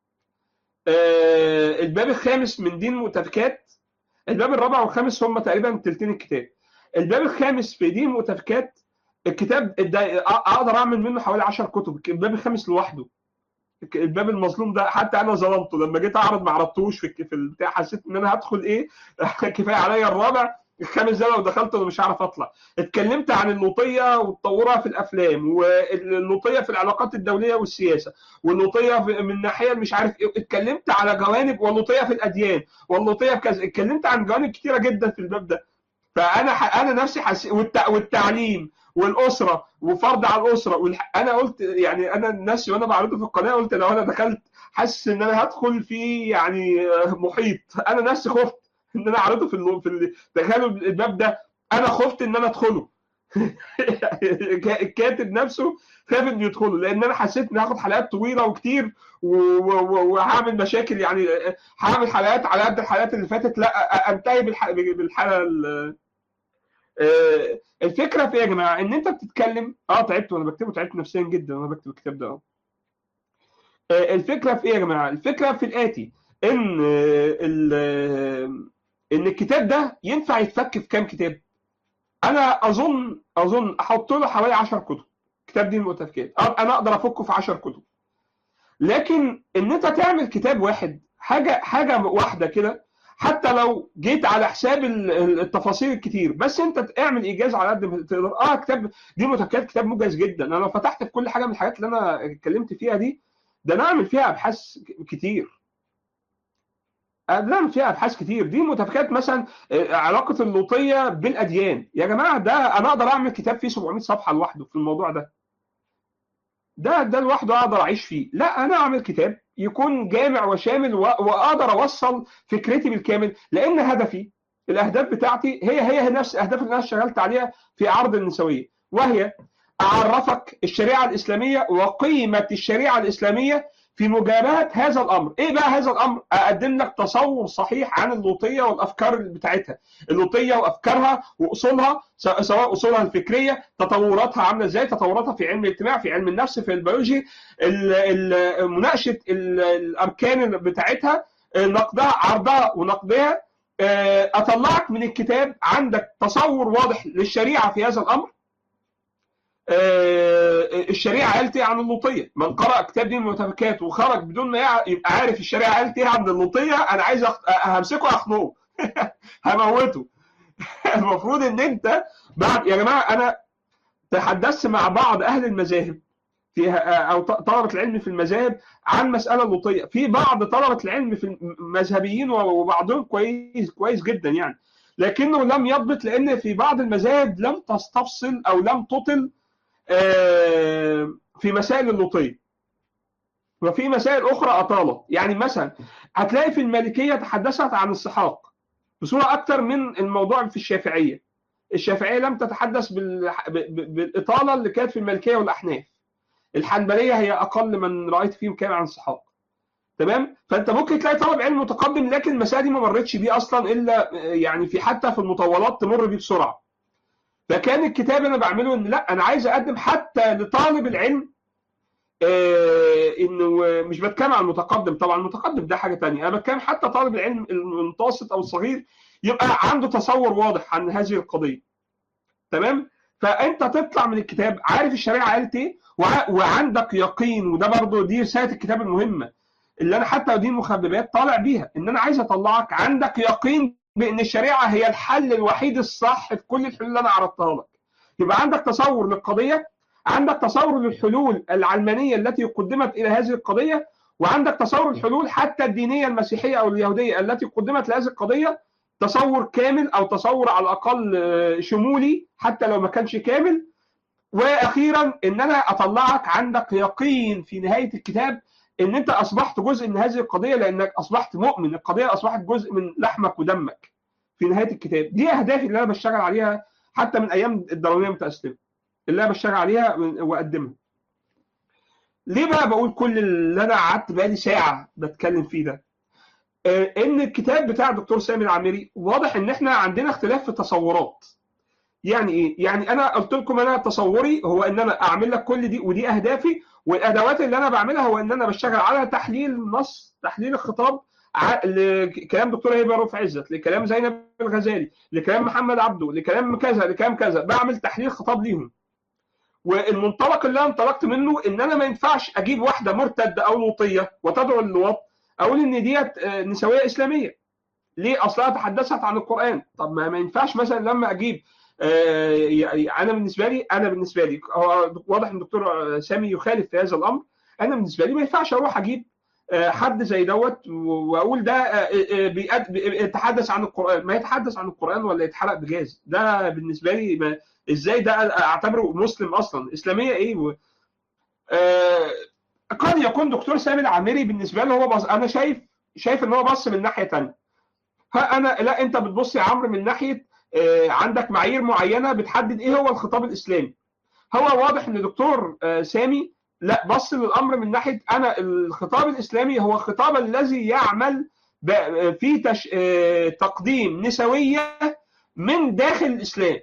الباب الخامس من دين المتفكات الباب الرابع والخامس هم تقريبا تلتين الكتاب الباب الخامس في دين المتفكات الكتاب اقدر اعمل منه حوالي 10 كتب الباب الخامس لوحده الباب المظلوم ده حتى انا ظلمته لما جيت اعرض ما عرضتوش في في البتاع حسيت ان انا هدخل ايه كفايه عليا الرابع الخامس ده لو دخلت انا مش هعرف اطلع اتكلمت عن اللوطيه وتطورها في الافلام واللوطيه في العلاقات الدوليه والسياسه واللوطيه من الناحيه مش عارف ايه اتكلمت على جوانب واللوطيه في الاديان واللوطيه في كذا اتكلمت عن جوانب كتيره جدا في الباب ده فانا انا نفسي حسيت والتعليم والاسره وفرض على الاسره والح... انا قلت يعني انا نفسي وانا بعرضه في القناه قلت لو انا دخلت حاسس ان انا هدخل في يعني محيط انا نفسي خفت ان انا اعرضه في ال... في ال... تخيلوا الباب ده انا خفت ان انا ادخله الكاتب نفسه خاف انه يدخله لان انا حسيت اني هاخد حلقات طويله وكتير وهعمل مشاكل يعني هعمل حلقات على قد الحلقات اللي فاتت لا انتهي بالحلقه الفكره في ايه يا جماعه ان انت بتتكلم اه تعبت وانا بكتبه تعبت نفسيا جدا وانا بكتب الكتاب ده الفكره في ايه يا جماعه الفكره في الاتي ان ان الكتاب ده ينفع يتفك في كام كتاب انا اظن اظن احط له حوالي 10 كتب كتاب دين المؤتفكات انا اقدر افكه في 10 كتب لكن ان انت تعمل كتاب واحد حاجه حاجه واحده كده حتى لو جيت على حساب التفاصيل الكتير بس انت اعمل ايجاز على قد ما تقدر اه كتاب دي المؤتفكات كتاب موجز جدا انا لو فتحت في كل حاجه من الحاجات اللي انا اتكلمت فيها دي ده انا اعمل فيها ابحاث كتير نعمل فيها ابحاث كتير دي متفكات مثلا علاقه اللوطيه بالاديان يا جماعه ده انا اقدر اعمل كتاب فيه 700 صفحه لوحده في الموضوع ده ده ده لوحده اقدر اعيش فيه لا انا اعمل كتاب يكون جامع وشامل واقدر اوصل فكرتي بالكامل لان هدفي الاهداف بتاعتي هي هي نفس الاهداف اللي انا اشتغلت عليها في عرض النسويه وهي اعرفك الشريعه الاسلاميه وقيمه الشريعه الاسلاميه في مجابهه هذا الامر، ايه بقى هذا الامر؟ اقدم لك تصور صحيح عن اللوطيه والافكار بتاعتها، اللوطيه وافكارها واصولها سواء اصولها الفكريه، تطوراتها عامله ازاي، تطوراتها في علم الاجتماع، في علم النفس، في البيولوجي، مناقشه الاركان بتاعتها، نقدها عرضها ونقدها، اطلعك من الكتاب عندك تصور واضح للشريعه في هذا الامر الشريعه قالت ايه عن اللوطيه؟ من قرأ كتاب دين المتفكات وخرج بدون ما يبقى عارف الشريعه قالت ايه عن اللوطيه انا عايز أخ... همسكه اخنقه هموته المفروض ان انت بعد يا جماعه انا تحدثت مع بعض اهل المذاهب فيها او طلبه العلم في المذاهب عن مساله اللوطيه في بعض طلبه العلم في المذهبيين وبعضهم كويس كويس جدا يعني لكنه لم يضبط لان في بعض المذاهب لم تستفصل او لم تطل في مسائل اللوطيه وفي مسائل اخرى اطاله يعني مثلا هتلاقي في المالكيه تحدثت عن السحاق بصوره اكثر من الموضوع في الشافعيه الشافعيه لم تتحدث بالاطاله اللي كانت في المالكيه والاحناف الحنبليه هي اقل من رايت فيهم كلام عن السحاق تمام فانت ممكن تلاقي طالب علم متقدم لكن المسائل دي ما مرتش بيه اصلا الا يعني في حتى في المطولات تمر بيه بسرعه فكان الكتاب انا بعمله ان لا انا عايز اقدم حتى لطالب العلم آه انه مش بتكلم عن المتقدم طبعا المتقدم ده حاجه ثانيه انا بتكلم حتى طالب العلم المتوسط او الصغير يبقى عنده تصور واضح عن هذه القضيه تمام فانت تطلع من الكتاب عارف الشريعه قالت ايه وعندك يقين وده برضه دي رساله الكتاب المهمه اللي انا حتى دي مخببات طالع بيها ان انا عايز اطلعك عندك يقين بان الشريعه هي الحل الوحيد الصح في كل الحلول اللي انا عرضتها لك يبقى عندك تصور للقضيه عندك تصور للحلول العلمانيه التي قدمت الى هذه القضيه وعندك تصور الحلول حتى الدينيه المسيحيه او اليهوديه التي قدمت لهذه القضيه تصور كامل او تصور على الاقل شمولي حتى لو ما كانش كامل واخيرا ان انا اطلعك عندك يقين في نهايه الكتاب ان انت اصبحت جزء من هذه القضيه لانك اصبحت مؤمن القضيه اصبحت جزء من لحمك ودمك في نهايه الكتاب دي اهدافي اللي انا بشتغل عليها حتى من ايام الدرونيه المتاسلمه اللي انا بشتغل عليها واقدمها ليه بقى بقول كل اللي انا قعدت بقالي ساعه بتكلم فيه ده ان الكتاب بتاع الدكتور سامي العامري واضح ان احنا عندنا اختلاف في التصورات يعني ايه يعني انا قلت لكم انا تصوري هو ان انا اعمل لك كل دي ودي اهدافي والادوات اللي انا بعملها هو ان انا بشتغل على تحليل نص تحليل الخطاب لكلام دكتور هبه رؤوف عزت لكلام زينب الغزالي لكلام محمد عبده لكلام كذا لكلام كذا بعمل تحليل خطاب ليهم والمنطلق اللي انا انطلقت منه ان انا ما ينفعش اجيب واحده مرتده او لوطيه وتدعو للوط اقول ان ديت نسويه اسلاميه ليه اصلها تحدثت عن القران طب ما, ما ينفعش مثلا لما اجيب انا بالنسبه لي انا بالنسبه لي هو واضح ان الدكتور سامي يخالف في هذا الامر انا بالنسبه لي ما ينفعش اروح اجيب حد زي دوت واقول ده يتحدث عن القران ما يتحدث عن القران ولا يتحرق بجاز ده بالنسبه لي ما ازاي ده اعتبره مسلم اصلا اسلاميه ايه و... قد يكون دكتور سامي العامري بالنسبه له هو بص... انا شايف شايف ان هو بص من ناحيه ثانيه فانا لا انت بتبص يا عمرو من ناحيه آه، عندك معايير معينه بتحدد ايه هو الخطاب الاسلامي هو واضح ان دكتور آه، سامي لا بص للامر من ناحيه انا الخطاب الاسلامي هو الخطاب الذي يعمل ب- في تش... آه، تقديم نسويه من داخل الاسلام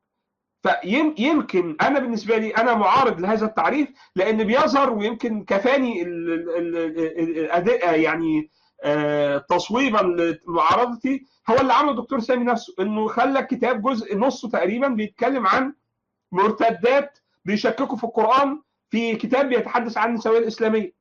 فيمكن انا بالنسبه لي انا معارض لهذا التعريف لان بيظهر ويمكن كفاني ال- ال- ال- ال- الاداء يعني آه، تصويبا لمعارضتي هو اللي عمله الدكتور سامي نفسه انه خلى الكتاب جزء نصه تقريبا بيتكلم عن مرتدات بيشككوا في القران في كتاب بيتحدث عن النسويه الاسلاميه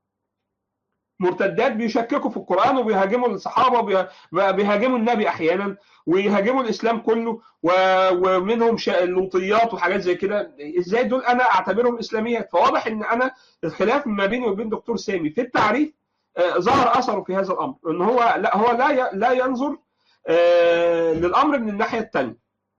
مرتدات بيشككوا في القران وبيهاجموا الصحابه وبيهاجموا النبي احيانا ويهاجموا الاسلام كله و- ومنهم شا- لوطيات وحاجات زي كده ازاي دول انا اعتبرهم اسلاميات فواضح ان انا الخلاف ما بيني وبين دكتور سامي في التعريف آه، ظهر اثره في هذا الامر ان هو لا هو لا ي- لا ينظر آه، للامر من الناحيه الثانيه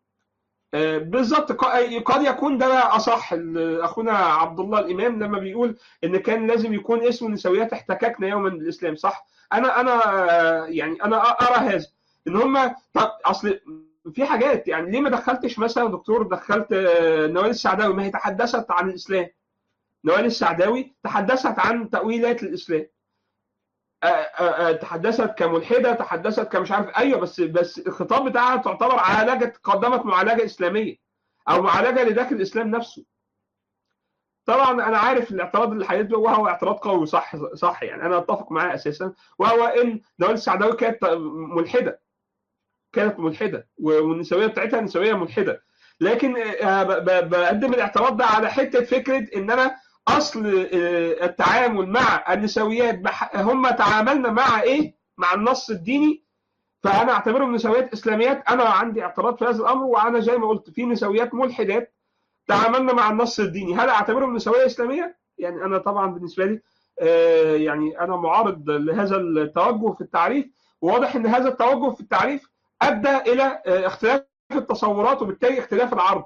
بالظبط ق- قد يكون ده اصح ال- اخونا عبد الله الامام لما بيقول ان كان لازم يكون اسم نسويات احتككنا يوما بالاسلام صح انا انا آه، يعني انا ارى هذا ان هم طب اصل في حاجات يعني ليه ما دخلتش مثلا دكتور دخلت آه، نوال السعداوي ما هي تحدثت عن الاسلام نوال السعداوي تحدثت عن تاويلات الاسلام آه، آه، آه، تحدثت كملحده تحدثت كمش عارف ايوه بس بس الخطاب بتاعها تعتبر عالجه قدمت معالجه اسلاميه او معالجه لداخل الاسلام نفسه طبعا انا عارف الاعتراض اللي هيدعو وهو اعتراض قوي صح صح يعني انا اتفق معاه اساسا وهو ان نوال السعداوي كانت ملحده كانت ملحده والنسويه بتاعتها نسويه ملحده لكن آه، ب- ب- بقدم الاعتراض ده على حته فكره ان انا اصل آه، التعامل مع النسويات بح- هم تعاملنا مع ايه؟ مع النص الديني فانا اعتبرهم نسويات اسلاميات انا عندي اعتراض في هذا الامر وانا زي ما قلت في نسويات ملحدات تعاملنا مع النص الديني هل اعتبرهم نسويه اسلاميه؟ يعني انا طبعا بالنسبه لي آه، يعني انا معارض لهذا التوجه في التعريف وواضح ان هذا التوجه في التعريف ادى الى آه، اختلاف التصورات وبالتالي اختلاف العرض.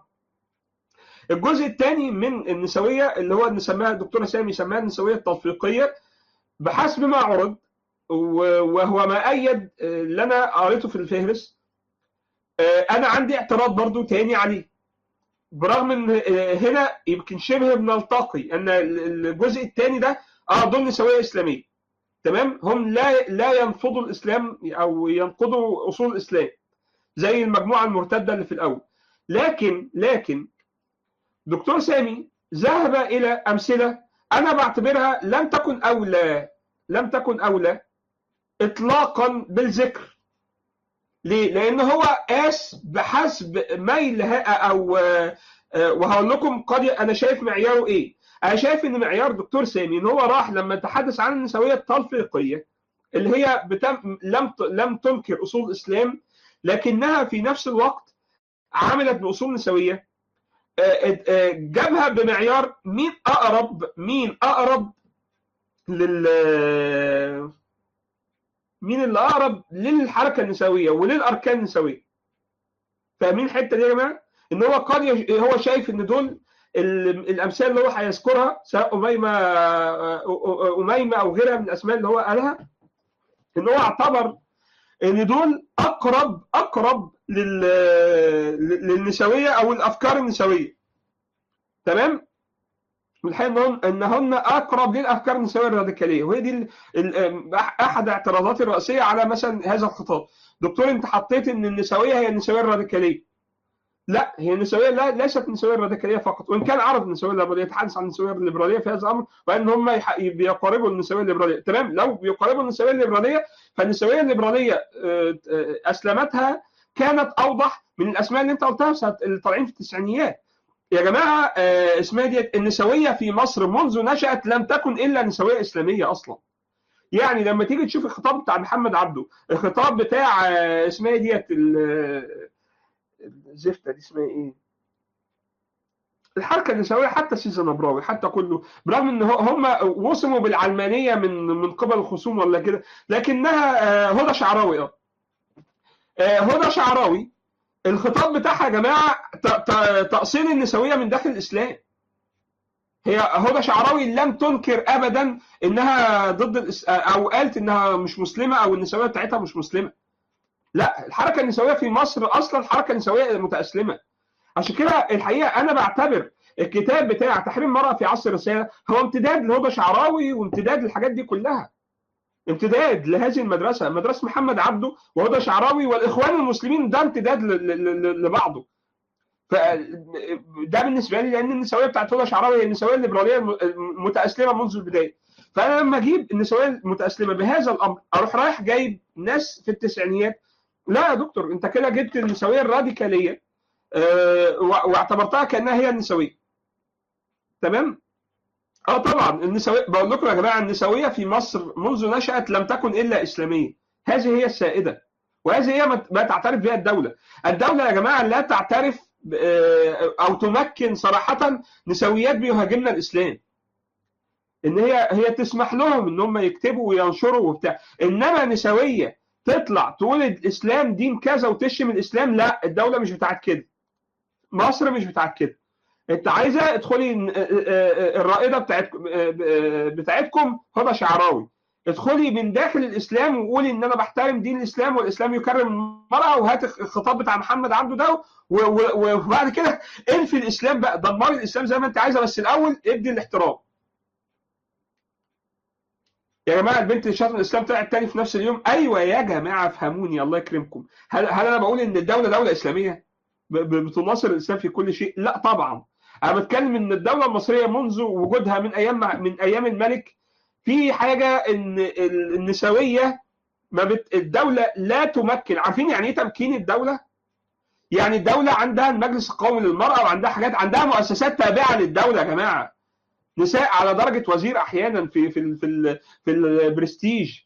الجزء الثاني من النسويه اللي هو اللي سماها الدكتوره سامي سماها النسويه التطبيقيه بحسب ما عرض و- وهو ما ايد آه، اللي انا قريته في الفهرس آه، انا عندي اعتراض برضو تاني عليه برغم ان آه، هنا يمكن شبه بنلتقي ان ال- الجزء الثاني ده اه دول نسويه اسلاميه تمام هم لا لا ينفضوا الاسلام او ينقضوا اصول الاسلام زي المجموعه المرتده اللي في الاول لكن لكن دكتور سامي ذهب الى امثله انا بعتبرها لم تكن اولى لم تكن اولى اطلاقا بالذكر ليه؟ لان هو قاس بحسب ميل ها- او آه، آه، وهقول لكم قد انا شايف معياره ايه؟ انا شايف ان معيار دكتور سامي ان هو راح لما تحدث عن النسويه التلفيقيه اللي هي بتم لم ت- لم تنكر اصول الاسلام لكنها في نفس الوقت عملت باصول نسويه آه، آه، جابها بمعيار مين اقرب مين اقرب لل مين اللي اقرب للحركه النسويه وللاركان النسويه فاهمين الحته دي يا جماعه ان هو قد يش... هو شايف ان دول ال- الامثال اللي هو هيذكرها سواء اميمه اميمه او غيرها من الاسماء اللي هو قالها ان هو اعتبر ان دول اقرب اقرب لل... للنسويه او الافكار النسويه تمام والحقيقه انهن انهن اقرب للافكار النسويه الراديكاليه وهي دي ال... ال... احد اعتراضاتي الرئيسيه على مثلا هذا الخطاب دكتور انت حطيت ان النسويه هي النسويه الراديكاليه لا هي النسويه لا ليست النسويه الراديكاليه فقط وان كان عرض النسويه الليبراليه يتحدث عن النسويه الليبراليه في هذا الامر وان هم يح... بيقاربوا النسويه الليبراليه تمام لو بيقاربوا النسويه الليبراليه فالنسويه الليبراليه آه، آه، اسلمتها كانت اوضح من الاسماء اللي انت قلتها سنة- اللي طالعين في التسعينيات يا جماعه آه، اسمها ديت النسويه في مصر منذ نشات لم تكن الا نسويه اسلاميه اصلا يعني لما تيجي تشوف الخطاب بتاع محمد عبده الخطاب بتاع آه، اسمها ديت ال- الزفته دي اسمها ايه الحركه النسويه حتى سيزن نبراوي حتى كله برغم ان هو- هم وصموا بالعلمانيه من من قبل الخصوم ولا كده لكنها آه، هدى شعراوي اه آه، هدى شعراوي الخطاب بتاعها يا جماعه ت- ت- تأصيل النسويه من داخل الاسلام هي هدى شعراوي لم تنكر ابدا انها ضد الإس... او قالت انها مش مسلمه او النسويه بتاعتها مش مسلمه لا الحركه النسويه في مصر اصلا حركه نسويه متاسلمه عشان كده الحقيقه انا بعتبر الكتاب بتاع تحرير المراه في عصر الرساله هو امتداد لهدى شعراوي وامتداد للحاجات دي كلها امتداد لهذه المدرسه مدرسه محمد عبده وهدى شعراوي والاخوان المسلمين ده امتداد لبعضه فده بالنسبه لي لان النسويه بتاعت هدى شعراوي هي النسويه الليبراليه المتاسلمه منذ البدايه فانا لما اجيب النسويه المتاسلمه بهذا الامر اروح رايح جايب ناس في التسعينيات لا يا دكتور انت كده جبت النسويه الراديكاليه اه واعتبرتها كانها هي النسويه تمام اه طبعا النسويه بقول لكم يا جماعه النسويه في مصر منذ نشات لم تكن الا اسلاميه هذه هي السائده وهذه هي ما تعترف بها الدوله الدوله يا جماعه لا تعترف او تمكن صراحه نسويات بيهاجمنا الاسلام ان هي هي تسمح لهم ان هم يكتبوا وينشروا وبتاع انما نسويه تطلع تقول الاسلام دين كذا وتشتم الاسلام لا الدوله مش بتاعت كده مصر مش بتاعت كده انت عايزه ادخلي الرائده بتاعتكم بتاعتكم هدى شعراوي ادخلي من داخل الاسلام وقولي ان انا بحترم دين الاسلام والاسلام يكرم المراه وهات الخطاب بتاع محمد عبده ده وبعد كده انفي الاسلام بقى دمري الاسلام زي ما انت عايزه بس الاول ادي الاحترام يا جماعه البنت اللي شاطره الاسلام طلعت تاني في نفس اليوم ايوه يا جماعه افهموني الله يكرمكم هل هل انا بقول ان الدوله دوله اسلاميه بتناصر الاسلام في كل شيء لا طبعا انا بتكلم ان الدوله المصريه منذ وجودها من ايام من ايام الملك في حاجه ان النسويه ما بت... الدوله لا تمكن عارفين يعني ايه تمكين الدوله يعني الدوله عندها المجلس القومي للمراه وعندها حاجات عندها مؤسسات تابعه للدوله يا جماعه نساء على درجه وزير احيانا في في في, ال... في البرستيج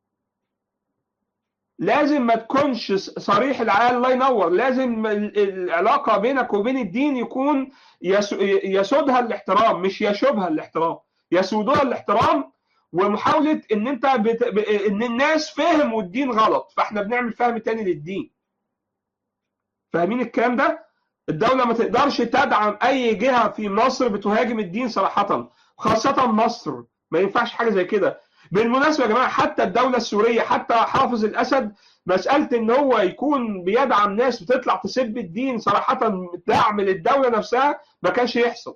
لازم ما تكونش صريح العقل الله ينور لازم العلاقه بينك وبين الدين يكون يسودها الاحترام مش يشوبها الاحترام يسودها الاحترام ومحاوله ان انت بت... ان الناس فهموا الدين غلط فاحنا بنعمل فهم تاني للدين فاهمين الكلام ده الدوله ما تقدرش تدعم اي جهه في مصر بتهاجم الدين صراحه خاصه مصر ما ينفعش حاجه زي كده بالمناسبه يا جماعه حتى الدوله السوريه حتى حافظ الاسد مساله ان هو يكون بيدعم ناس بتطلع تسب الدين صراحه دعم للدوله نفسها ما كانش يحصل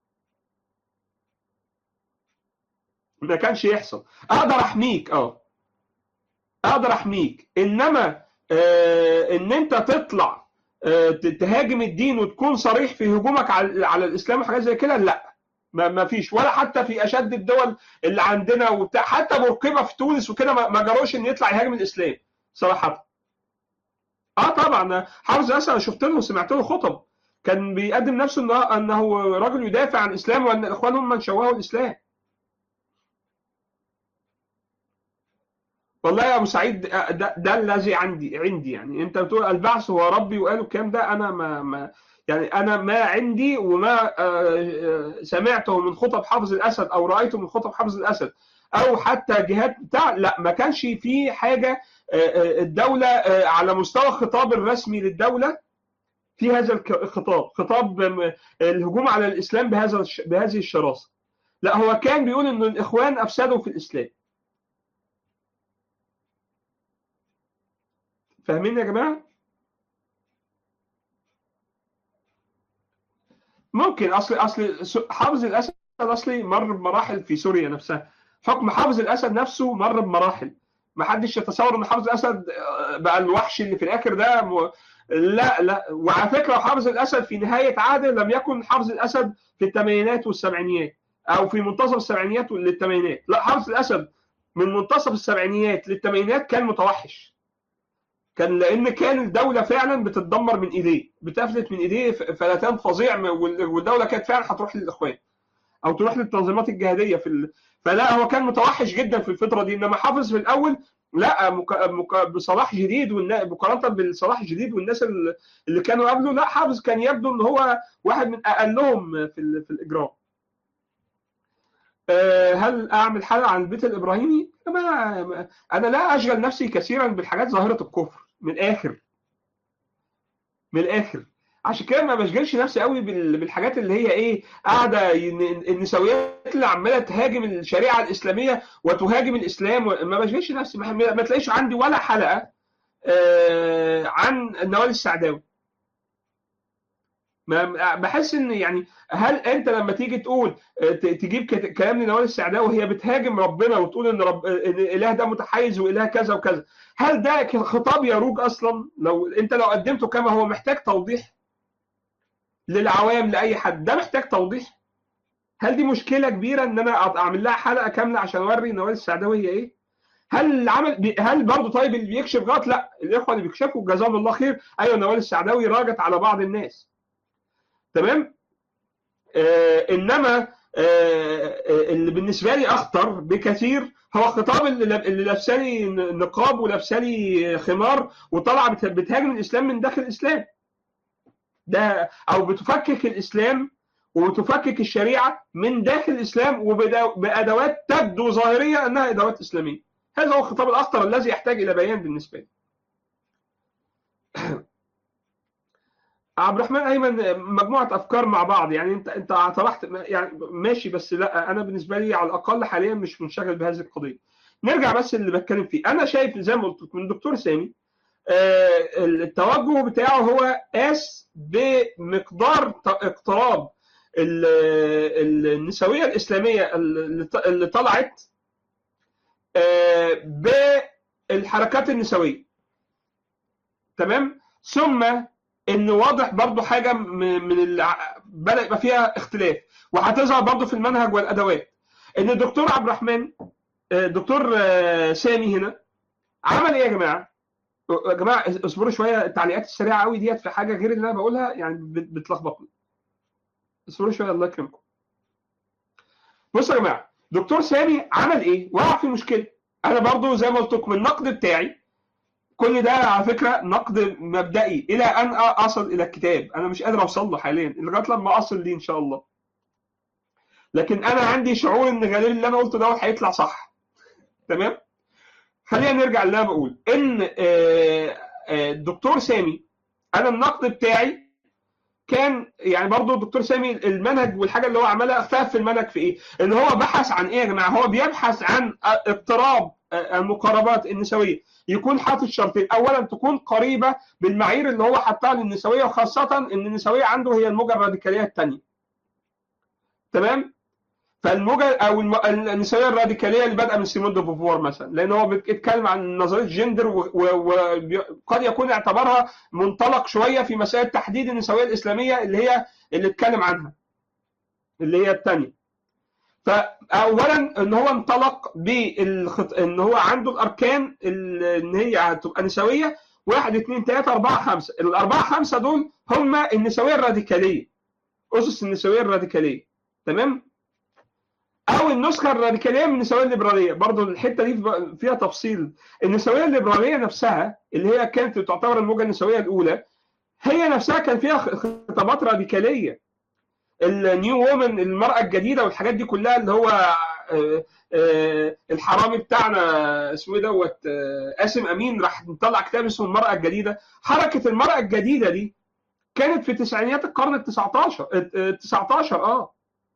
ما كانش يحصل اقدر احميك اه اقدر احميك انما آه ان انت تطلع آه تهاجم الدين وتكون صريح في هجومك على, على الاسلام وحاجات زي كده لا ما, ما فيش ولا حتى في اشد الدول اللي عندنا وبتاع حتى بورقيبه في تونس وكده ما جروش ان يطلع يهاجم الاسلام صراحه اه طبعا حافظ اسد انا شفت له وسمعت له خطب كان بيقدم نفسه انه انه رجل يدافع عن الاسلام وان الاخوان هم من شوهوا الاسلام والله يا ابو سعيد ده, ده الذي عندي عندي يعني انت بتقول البعث هو ربي وقالوا الكلام ده انا ما, ما يعني انا ما عندي وما سمعته من خطب حافظ الاسد او رايته من خطب حافظ الاسد او حتى جهات بتاع لا ما كانش في حاجه الدوله على مستوى الخطاب الرسمي للدوله في هذا الخطاب خطاب الهجوم على الاسلام بهذا بهذه الشراسه لا هو كان بيقول ان الاخوان افسدوا في الاسلام فاهمين يا جماعه ممكن اصل اصل حافظ الاسد اصلي مر بمراحل في سوريا نفسها حكم حافظ الاسد نفسه مر بمراحل ما حدش يتصور ان حافظ الاسد بقى الوحش اللي في الاخر ده م... لا لا وعلى فكره حافظ الاسد في نهايه عهده لم يكن حافظ الاسد في الثمانينات والسبعينيات او في منتصف السبعينيات للثمانينات لا حافظ الاسد من منتصف السبعينيات للثمانينات كان متوحش كان لان كان الدوله فعلا بتتدمر من ايديه بتفلت من ايديه فلتان فظيع والدوله كانت فعلا هتروح للاخوان او تروح للتنظيمات الجهاديه في ال... فلا هو كان متوحش جدا في الفتره دي انما حافظ في الاول لا مك... مك... بصلاح جديد والنا... مقارنه بالصلاح الجديد والناس اللي كانوا قبله لا حافظ كان يبدو ان هو واحد من اقلهم في ال... في الاجرام هل اعمل حلقه عن البيت الابراهيمي؟ ما انا لا اشغل نفسي كثيرا بالحاجات ظاهره الكفر من الاخر من الاخر عشان كده ما بشغلش نفسي قوي بالحاجات اللي هي ايه قاعده النسويات اللي عماله تهاجم الشريعه الاسلاميه وتهاجم الاسلام ما بشغلش نفسي ما تلاقيش عندي ولا حلقه آه، عن نوال السعداوي ما بحس ان يعني هل انت لما تيجي تقول آه، ت- تجيب كت- كلام لنوال السعداوي وهي بتهاجم ربنا وتقول ان رب ان الاله ده متحيز واله كذا وكذا هل ده خطاب يروج اصلا لو انت لو قدمته كما هو محتاج توضيح للعوام لاي حد ده محتاج توضيح هل دي مشكله كبيره ان انا اعمل لها حلقه كامله عشان اوري نوال السعداوي هي ايه هل العمل بي- هل برضه طيب اللي بيكشف غلط لا الاخوه اللي بيكشفوا جزاهم الله خير ايوه نوال السعداوي راجت على بعض الناس تمام آه انما آه آه، اللي بالنسبه لي اخطر بكثير هو خطاب اللي لاب- اللي لابسه لي نقاب ولابسه لي خمار وطالعه بت- بتهاجم الاسلام من داخل الاسلام ده او بتفكك الاسلام وتفكك الشريعه من داخل الاسلام وبادوات تبدو ظاهريه انها ادوات اسلاميه هذا هو الخطاب الاخطر الذي يحتاج الى بيان بالنسبه لي عبد الرحمن ايمن مجموعه افكار مع بعض يعني انت انت طرحت يعني ماشي بس لا انا بالنسبه لي على الاقل حاليا مش منشغل بهذه القضيه نرجع بس اللي بتكلم فيه انا شايف زي ما قلت من الدكتور سامي آه، التوجه بتاعه هو قاس بمقدار ت- اقتراب ال- ال- النسويه الاسلاميه اللي ط- اللي طلعت آه، بالحركات النسويه تمام ثم ان واضح برضو حاجه م- من اللي بدا يبقى فيها اختلاف وهتظهر برضو في المنهج والادوات ان الدكتور عبد الرحمن آه، دكتور آه، سامي هنا عمل ايه يا جماعه؟ يا جماعه اصبروا شويه التعليقات السريعه قوي ديت في حاجه غير اللي انا بقولها يعني بت- بتلخبطني اصبروا شويه الله يكرمكم بصوا يا جماعه دكتور سامي عمل ايه؟ وقع في مشكله انا برضو زي ما قلت لكم النقد بتاعي كل ده على فكره نقد مبدئي الى ان اصل الى الكتاب انا مش قادر اوصل له حاليا لغايه لما اصل ليه ان شاء الله لكن انا عندي شعور ان غالبا اللي انا قلته دوت هيطلع صح تمام خلينا نرجع اللي انا بقول ان آه، آه، الدكتور سامي انا النقد بتاعي كان يعني برضو الدكتور سامي المنهج والحاجه اللي هو عملها اختلف في المنهج في ايه؟ ان هو بحث عن ايه يا جماعه؟ هو بيبحث عن اضطراب آه، المقاربات النسويه يكون حاطط شرطين، اولا تكون قريبه بالمعايير اللي هو حطها للنسويه وخاصه ان النسويه عنده هي الموجه الراديكاليه الثانيه. تمام؟ فالموجه او الم- النسويه الراديكاليه اللي بادئه من سيمون دو بوفوار مثلا لان هو بيتكلم عن نظريه جندر وقد يكون اعتبرها منطلق شويه في مسائل تحديد النسويه الاسلاميه اللي هي اللي اتكلم عنها اللي هي الثانيه فاولا ان هو انطلق بالخط... ان هو عنده الاركان ال- ان هي هتبقى نسويه واحد اثنين ثلاثه اربعه خمسه الاربعه خمسه دول هم النسويه الراديكاليه اسس النسويه الراديكاليه تمام او النسخه الراديكاليه من النسويه الليبراليه برضو الحته دي فيها تفصيل النسويه الليبراليه نفسها اللي هي كانت تعتبر الموجه النسويه الاولى هي نفسها كان فيها خطابات راديكاليه النيو وومن المراه الجديده والحاجات دي كلها اللي هو آه، آه، الحرامي بتاعنا اسمه ايه دوت آه، قاسم امين راح مطلع كتاب اسمه المراه الجديده حركه المراه الجديده دي كانت في تسعينيات القرن ال 19 ال 19 اه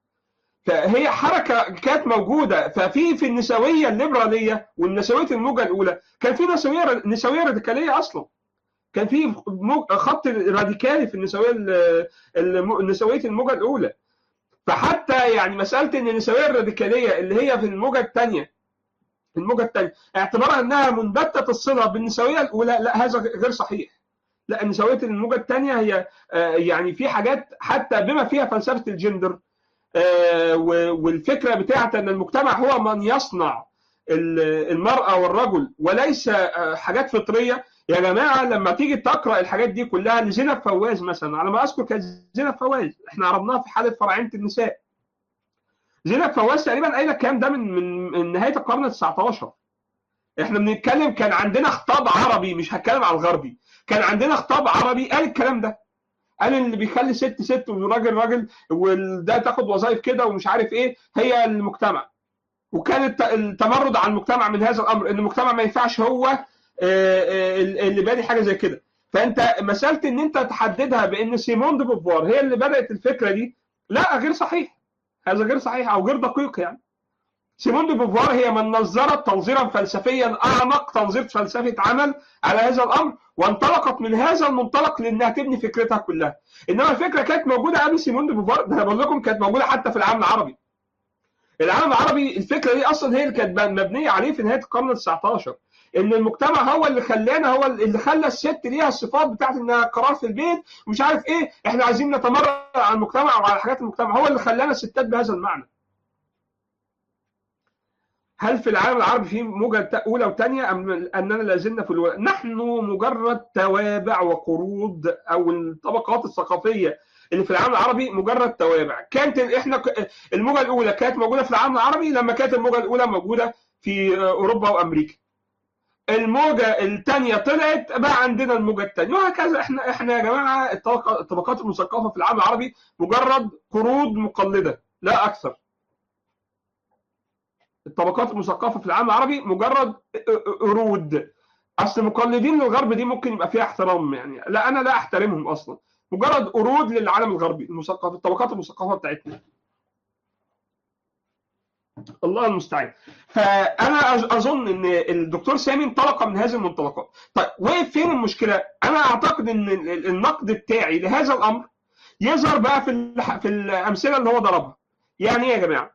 فهي حركه كانت موجوده ففي في النسويه الليبراليه والنسويه الموجه الاولى كان في نسويه نسويه راديكاليه اصلا كان في موج- خط راديكالي في النسويه ال- الم- النسويه الموجه الاولى فحتى يعني مساله ان النسويه الراديكاليه اللي هي في الموجه الثانيه الموجه الثانيه اعتبارها انها منبته الصله بالنسويه الاولى لا هذا غير صحيح لا النسويه الموجه الثانيه هي آه، يعني في حاجات حتى بما فيها فلسفه الجندر آه، و- والفكره بتاعت ان المجتمع هو من يصنع ال- المراه والرجل وليس آه، حاجات فطريه يا جماعه لما تيجي تقرا الحاجات دي كلها لزينب فواز مثلا على ما اذكر كانت زينب فواز احنا عرضناها في حاله فرعينه النساء زينب فواز تقريبا قايله الكلام ده من من من نهايه القرن ال 19 احنا بنتكلم كان عندنا خطاب عربي مش هتكلم على الغربي كان عندنا خطاب عربي قال الكلام ده قال اللي بيخلي ست ست وراجل راجل وده تاخد وظائف كده ومش عارف ايه هي المجتمع وكان الت- التمرد على المجتمع من هذا الامر ان المجتمع ما ينفعش هو آه، آه، اللي بادي حاجه زي كده فانت مساله ان انت تحددها بان سيمون دي بوفوار هي اللي بدات الفكره دي لا غير صحيح هذا غير صحيح او غير دقيق يعني سيمون دي بوفوار هي من نظرت تنظيرا فلسفيا اعمق تنظير فلسفه عمل على هذا الامر وانطلقت من هذا المنطلق لانها تبني فكرتها كلها انما الفكره كانت موجوده قبل سيمون دي بوفوار ده انا بقول لكم كانت موجوده حتى في العالم العربي العالم العربي الفكره دي اصلا هي اللي كانت مبنيه عليه في نهايه القرن ال 19 ان المجتمع هو اللي خلانا هو اللي خلى الست ليها الصفات بتاعت انها قرار في البيت ومش عارف ايه احنا عايزين نتمرد على المجتمع وعلى حاجات المجتمع هو اللي خلانا الستات بهذا المعنى هل في العالم العربي في موجة أولى وثانية أم أننا لا زلنا في الأولى؟ نحن مجرد توابع وقروض أو الطبقات الثقافية اللي في العالم العربي مجرد توابع، كانت احنا الموجة الأولى كانت موجودة في العالم العربي لما كانت الموجة الأولى موجودة في أوروبا وأمريكا. الموجة الثانية طلعت بقى عندنا الموجة الثانية وهكذا احنا احنا يا جماعة الطبقات المثقفة في العالم العربي مجرد قروض مقلدة لا أكثر. الطبقات المثقفه في العالم العربي مجرد قرود اصل مقلدين للغرب دي ممكن يبقى فيها احترام يعني لا انا لا احترمهم اصلا مجرد قرود للعالم الغربي المثقف الطبقات المثقفه بتاعتنا الله المستعان فانا اظن ان الدكتور سامي انطلق من هذه المنطلقات طيب وقف فين المشكله انا اعتقد ان النقد بتاعي لهذا الامر يظهر بقى في في الامثله اللي هو ضربها يعني ايه يا جماعه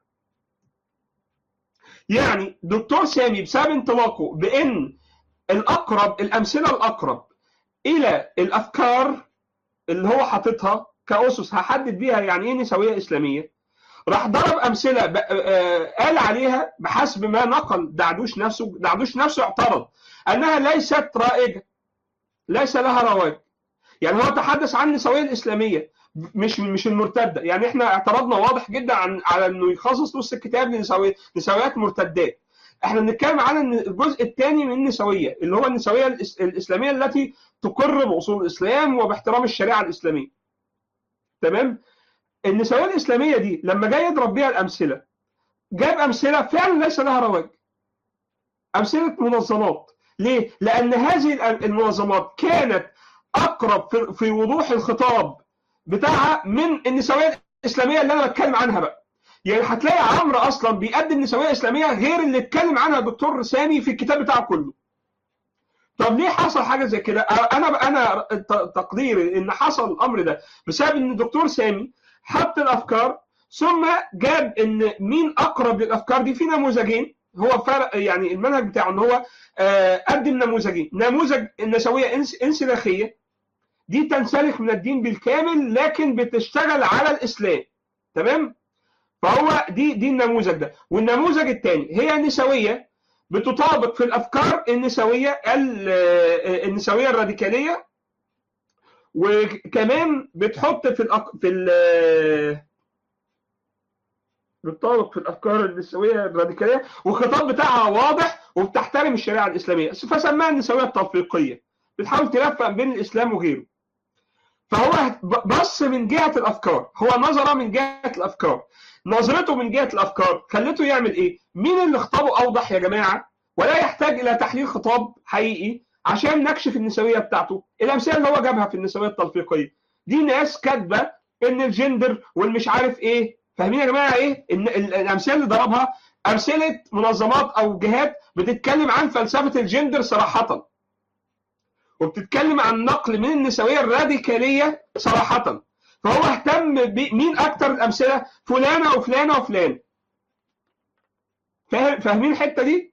يعني دكتور سامي بسبب انطلاقه بان الاقرب الامثله الاقرب الى الافكار اللي هو حاططها كاسس هحدد بيها يعني ايه نسويه اسلاميه راح ضرب امثله قال عليها بحسب ما نقل دعدوش نفسه دعدوش نفسه اعترض انها ليست رائجه ليس لها رواج يعني هو تحدث عن النسويه الاسلاميه مش مش المرتده يعني احنا اعترضنا واضح جدا عن على انه يخصص نص الكتاب لنسويات نسويات مرتدات احنا بنتكلم عن الجزء الثاني من النسويه اللي هو النسويه الاسلاميه التي تقر باصول الاسلام وباحترام الشريعه الاسلاميه تمام النسويه الاسلاميه دي لما جاي يضرب بيها الامثله جاب امثله فعلا ليس لها رواج امثله منظمات ليه لان هذه المنظمات كانت اقرب في وضوح الخطاب بتاعها من النسويه الاسلاميه اللي انا بتكلم عنها بقى يعني هتلاقي عمرو اصلا بيقدم نسويه اسلاميه غير اللي اتكلم عنها الدكتور سامي في الكتاب بتاعه كله طب ليه حصل حاجه زي كده انا انا تقديري ان حصل الامر ده بسبب ان الدكتور سامي حط الافكار ثم جاب ان مين اقرب للافكار دي في نموذجين هو فرق يعني المنهج بتاعه ان هو قدم نموذجين نموذج النسويه انسلاخيه دي تنسلخ من الدين بالكامل لكن بتشتغل على الاسلام تمام فهو دي دي النموذج ده والنموذج الثاني هي نسويه بتطابق في الافكار النسويه النسويه الراديكاليه وكمان بتحط في الأق... في ال... بتطابق في الافكار النسويه الراديكاليه والخطاب بتاعها واضح وبتحترم الشريعه الاسلاميه فسماها النسويه التطبيقيه بتحاول تلفق بين الاسلام وغيره فهو بص من جهه الافكار هو نظر من جهه الافكار نظرته من جهه الافكار خلته يعمل ايه مين اللي خطابه اوضح يا جماعه ولا يحتاج الى تحليل خطاب حقيقي عشان نكشف النسويه بتاعته الامثله اللي هو جابها في النسويه التلفيقيه دي ناس كاتبه ان الجندر والمش عارف ايه فاهمين يا جماعه ايه ان الامثله اللي ضربها امثله منظمات او جهات بتتكلم عن فلسفه الجندر صراحه وبتتكلم عن نقل من النسويه الراديكاليه صراحه فهو اهتم بمين اكتر الامثله فلانه وفلانه وفلان فاهم فاهمين الحته دي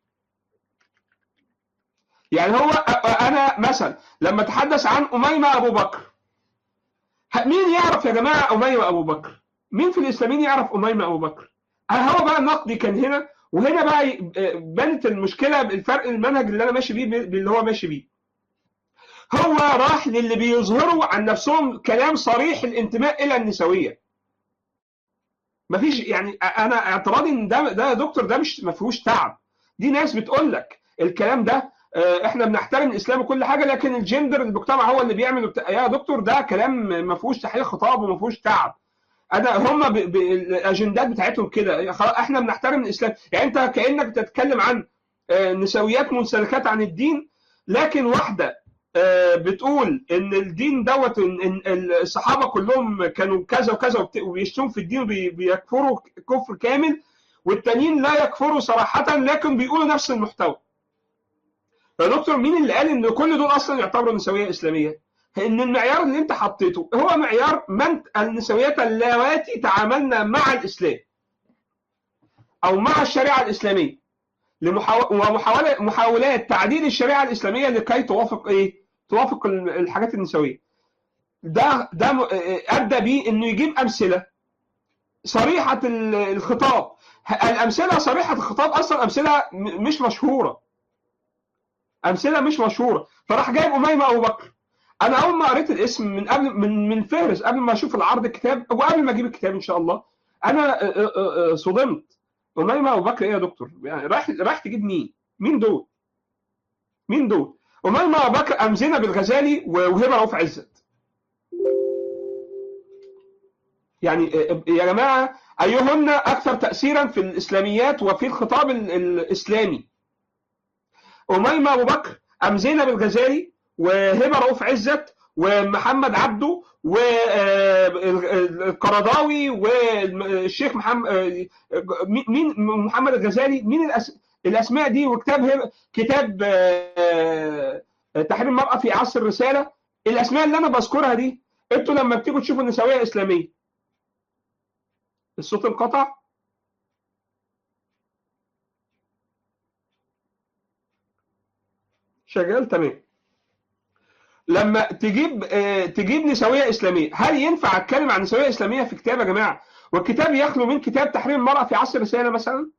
يعني هو انا مثلا لما اتحدث عن اميمه ابو بكر مين يعرف يا جماعه اميمه ابو بكر مين في الاسلاميين يعرف اميمه ابو بكر هو بقى النقد كان هنا وهنا بقى بنت المشكله بالفرق المنهج اللي انا ماشي بيه باللي هو ماشي بيه هو راح للي بيظهروا عن نفسهم كلام صريح الانتماء الى النسويه مفيش يعني انا اعتراضي ان ده ده يا دكتور ده مش ما فيهوش تعب دي ناس بتقول لك الكلام ده احنا بنحترم الاسلام وكل حاجه لكن الجندر المجتمع هو اللي بيعمل يا دكتور ده كلام ما فيهوش تحليل خطاب وما فيهوش تعب انا هم الاجندات بتاعتهم كده احنا بنحترم الاسلام يعني انت كانك بتتكلم عن نسويات منسلكات عن الدين لكن واحده بتقول ان الدين دوت ان الصحابه كلهم كانوا كذا وكذا وبيشتموا في الدين وبيكفروا كفر كامل والتانيين لا يكفروا صراحه لكن بيقولوا نفس المحتوى يا دكتور مين اللي قال ان كل دول اصلا يعتبروا نسويه اسلاميه ان المعيار اللي انت حطيته هو معيار من النسويات اللواتي تعاملنا مع الاسلام او مع الشريعه الاسلاميه لمحاو... ومحاولة محاولات تعديل الشريعه الاسلاميه لكي توافق ايه؟ توافق الحاجات النسويه. ده ده م- ادى بيه انه يجيب امثله صريحه ال- الخطاب. الامثله صريحه الخطاب اصلا امثله م- مش مشهوره. امثله مش مشهوره، فراح جايب اميمه ابو بكر. انا اول ما قريت الاسم من قبل من من فهرس قبل ما اشوف العرض الكتاب وقبل ما اجيب الكتاب ان شاء الله انا آه، آه، آه، صدمت أميمة أبو بكر إيه يا دكتور؟ يعني رايح رايح تجيب مين؟ مين دول؟ مين دول؟ أميمة أبو بكر أم زينب الغزالي وهبة رؤوف عزت. يعني آه، يا جماعة أيهن أكثر تأثيرا في الإسلاميات وفي الخطاب ال- الإسلامي؟ أميمة أبو بكر أم زينب الغزالي وهبة رؤوف عزت ومحمد عبده والقرضاوي والشيخ محمد مين محمد الغزالي مين الأس- الاسماء دي وكتاب هب- كتاب آه، تحرير المراه في عصر الرساله الاسماء اللي انا بذكرها دي انتوا لما بتيجوا تشوفوا النسويه اسلاميه الصوت انقطع شغال تمام لما تجيب آه، تجيب نسويه اسلاميه هل ينفع اتكلم عن نسويه اسلاميه في كتاب يا جماعه والكتاب يخلو من كتاب تحرير المراه في عصر الرساله مثلا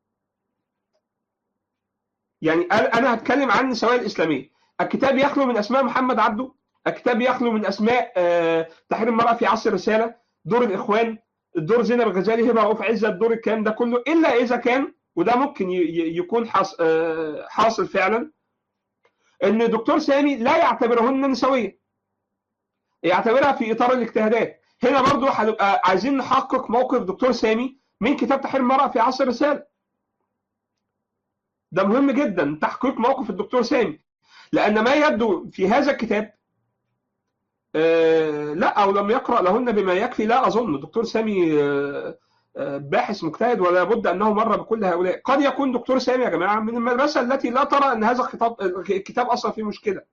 يعني أنا أنا هتكلم عن النسويه الاسلاميه الكتاب يخلو من اسماء محمد عبده الكتاب يخلو من اسماء آه، تحرير المراه في عصر الرساله دور الاخوان الدور زينب الغزالي هبه رؤوف عزت دور الكلام ده كله الا اذا كان وده ممكن ي- ي- يكون حاص- آه، حاصل فعلا ان دكتور سامي لا يعتبرهن نسويه يعتبرها في اطار الاجتهادات هنا برضو هنبقى عايزين نحقق موقف دكتور سامي من كتاب تحرير المرأة في عصر الرسالة ده مهم جدا تحقيق موقف الدكتور سامي لأن ما يبدو في هذا الكتاب آه لا أو لم يقرأ لهن بما يكفي لا أظن الدكتور سامي آه آه باحث مجتهد ولا بد أنه مر بكل هؤلاء قد يكون دكتور سامي يا جماعة من المدرسة التي لا ترى أن هذا الخطاب الكتاب أصلا فيه مشكلة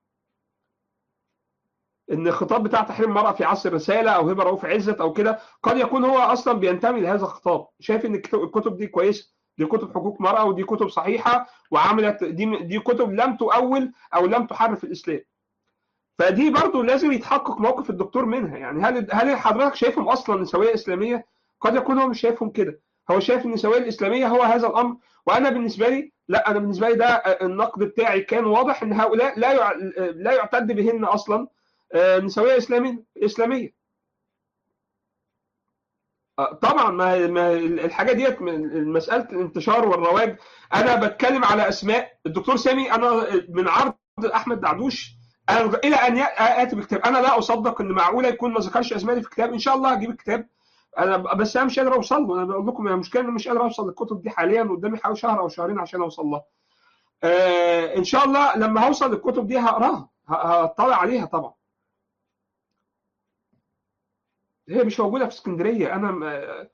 ان الخطاب بتاع تحرير المرأة في عصر الرسالة او هبة رؤوف عزت او كده قد يكون هو اصلا بينتمي لهذا الخطاب شايف ان الكتب الكتب دي كويسة دي كتب حقوق مرأة ودي كتب صحيحة وعملت دي دي كتب لم تؤول او لم تحرف الاسلام فدي برضو لازم يتحقق موقف الدكتور منها يعني هل هل حضرتك شايفهم اصلا نسوية اسلامية قد يكون هو مش شايفهم كده هو شايف ان النسوية الاسلامية هو هذا الامر وانا بالنسبة لي لا انا بالنسبة لي ده النقد بتاعي كان واضح ان هؤلاء لا يع... لا يعتد بهن اصلا آه، نسويه اسلاميه اسلاميه آه، طبعا ما ما الحاجه ديت من مساله الانتشار والرواج انا بتكلم على اسماء الدكتور سامي انا من عرض احمد دعدوش أنا الى ان اتي بالكتاب انا لا اصدق ان معقوله يكون ما ذكرش اسمائي في الكتاب ان شاء الله هجيب الكتاب انا بس انا مش قادر اوصل له انا بقول لكم المشكله ان مش قادر اوصل للكتب دي حاليا قدامي حوالي شهر او شهرين عشان اوصل لها آه ان شاء الله لما هوصل للكتب دي هقراها هطلع عليها طبعا هي مش موجوده في اسكندريه انا م...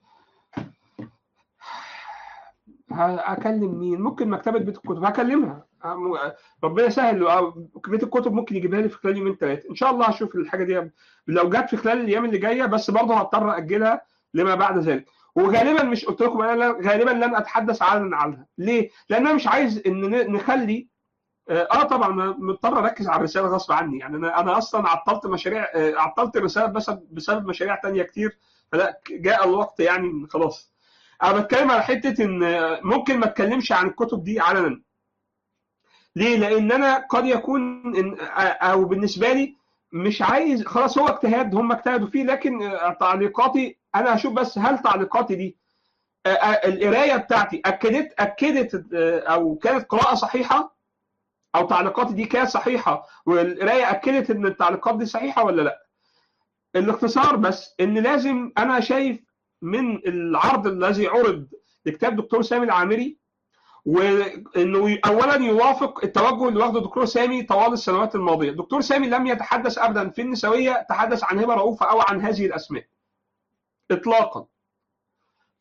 هكلم مين ممكن مكتبه بيت الكتب هكلمها ربنا يسهل بيت الكتب ممكن يجيبها لي في خلال يومين ثلاثه ان شاء الله هشوف الحاجه دي لو جت في خلال الايام اللي جايه بس برضه هضطر اجلها لما بعد ذلك وغالبا مش قلت لكم انا غالبا لن اتحدث علنا عنها ليه لان انا مش عايز ان نخلي اه طبعا مضطر اركز على الرساله غصب عني يعني انا انا اصلا عطلت مشاريع عطلت الرساله بس بسبب مشاريع تانية كتير فلا جاء الوقت يعني خلاص انا بتكلم على حته ان ممكن ما اتكلمش عن الكتب دي علنا ليه لان انا قد يكون إن او بالنسبه لي مش عايز خلاص هو اجتهاد هم اجتهدوا فيه لكن تعليقاتي انا هشوف بس هل تعليقاتي دي القرايه بتاعتي اكدت اكدت او كانت قراءه صحيحه او تعليقاتي دي كانت صحيحه والقرايه اكدت ان التعليقات دي صحيحه ولا لا الاختصار بس ان لازم انا شايف من العرض الذي عرض لكتاب دكتور سامي العامري وانه اولا يوافق التوجه اللي واخده دكتور سامي طوال السنوات الماضيه دكتور سامي لم يتحدث ابدا في النسويه تحدث عن هبه رؤوفه او عن هذه الاسماء اطلاقا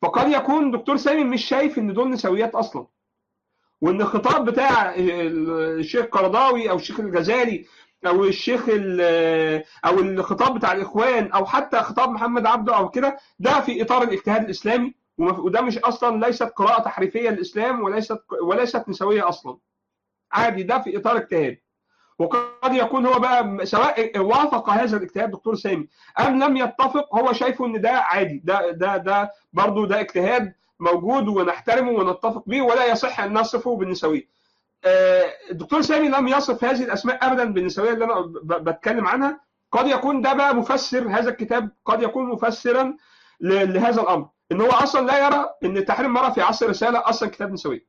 فقد يكون دكتور سامي مش شايف ان دول نسويات اصلا وان الخطاب بتاع الشيخ قرضاوي او الشيخ الغزالي او الشيخ او الخطاب بتاع الاخوان او حتى خطاب محمد عبده او كده ده في اطار الاجتهاد الاسلامي وده مش اصلا ليست قراءه تحريفيه للاسلام وليست وليست نسويه اصلا عادي ده في اطار اجتهاد وقد يكون هو بقى سواء وافق هذا الاجتهاد دكتور سامي ام لم يتفق هو شايفه ان ده عادي ده ده ده برضه ده اجتهاد موجود ونحترمه ونتفق به ولا يصح ان نصفه بالنسويه. الدكتور سامي لم يصف هذه الاسماء ابدا بالنسويه اللي انا بتكلم عنها قد يكون ده بقى مفسر هذا الكتاب قد يكون مفسرا لهذا الامر ان هو اصلا لا يرى ان تحريم المراه في عصر الرساله اصلا كتاب نسوي.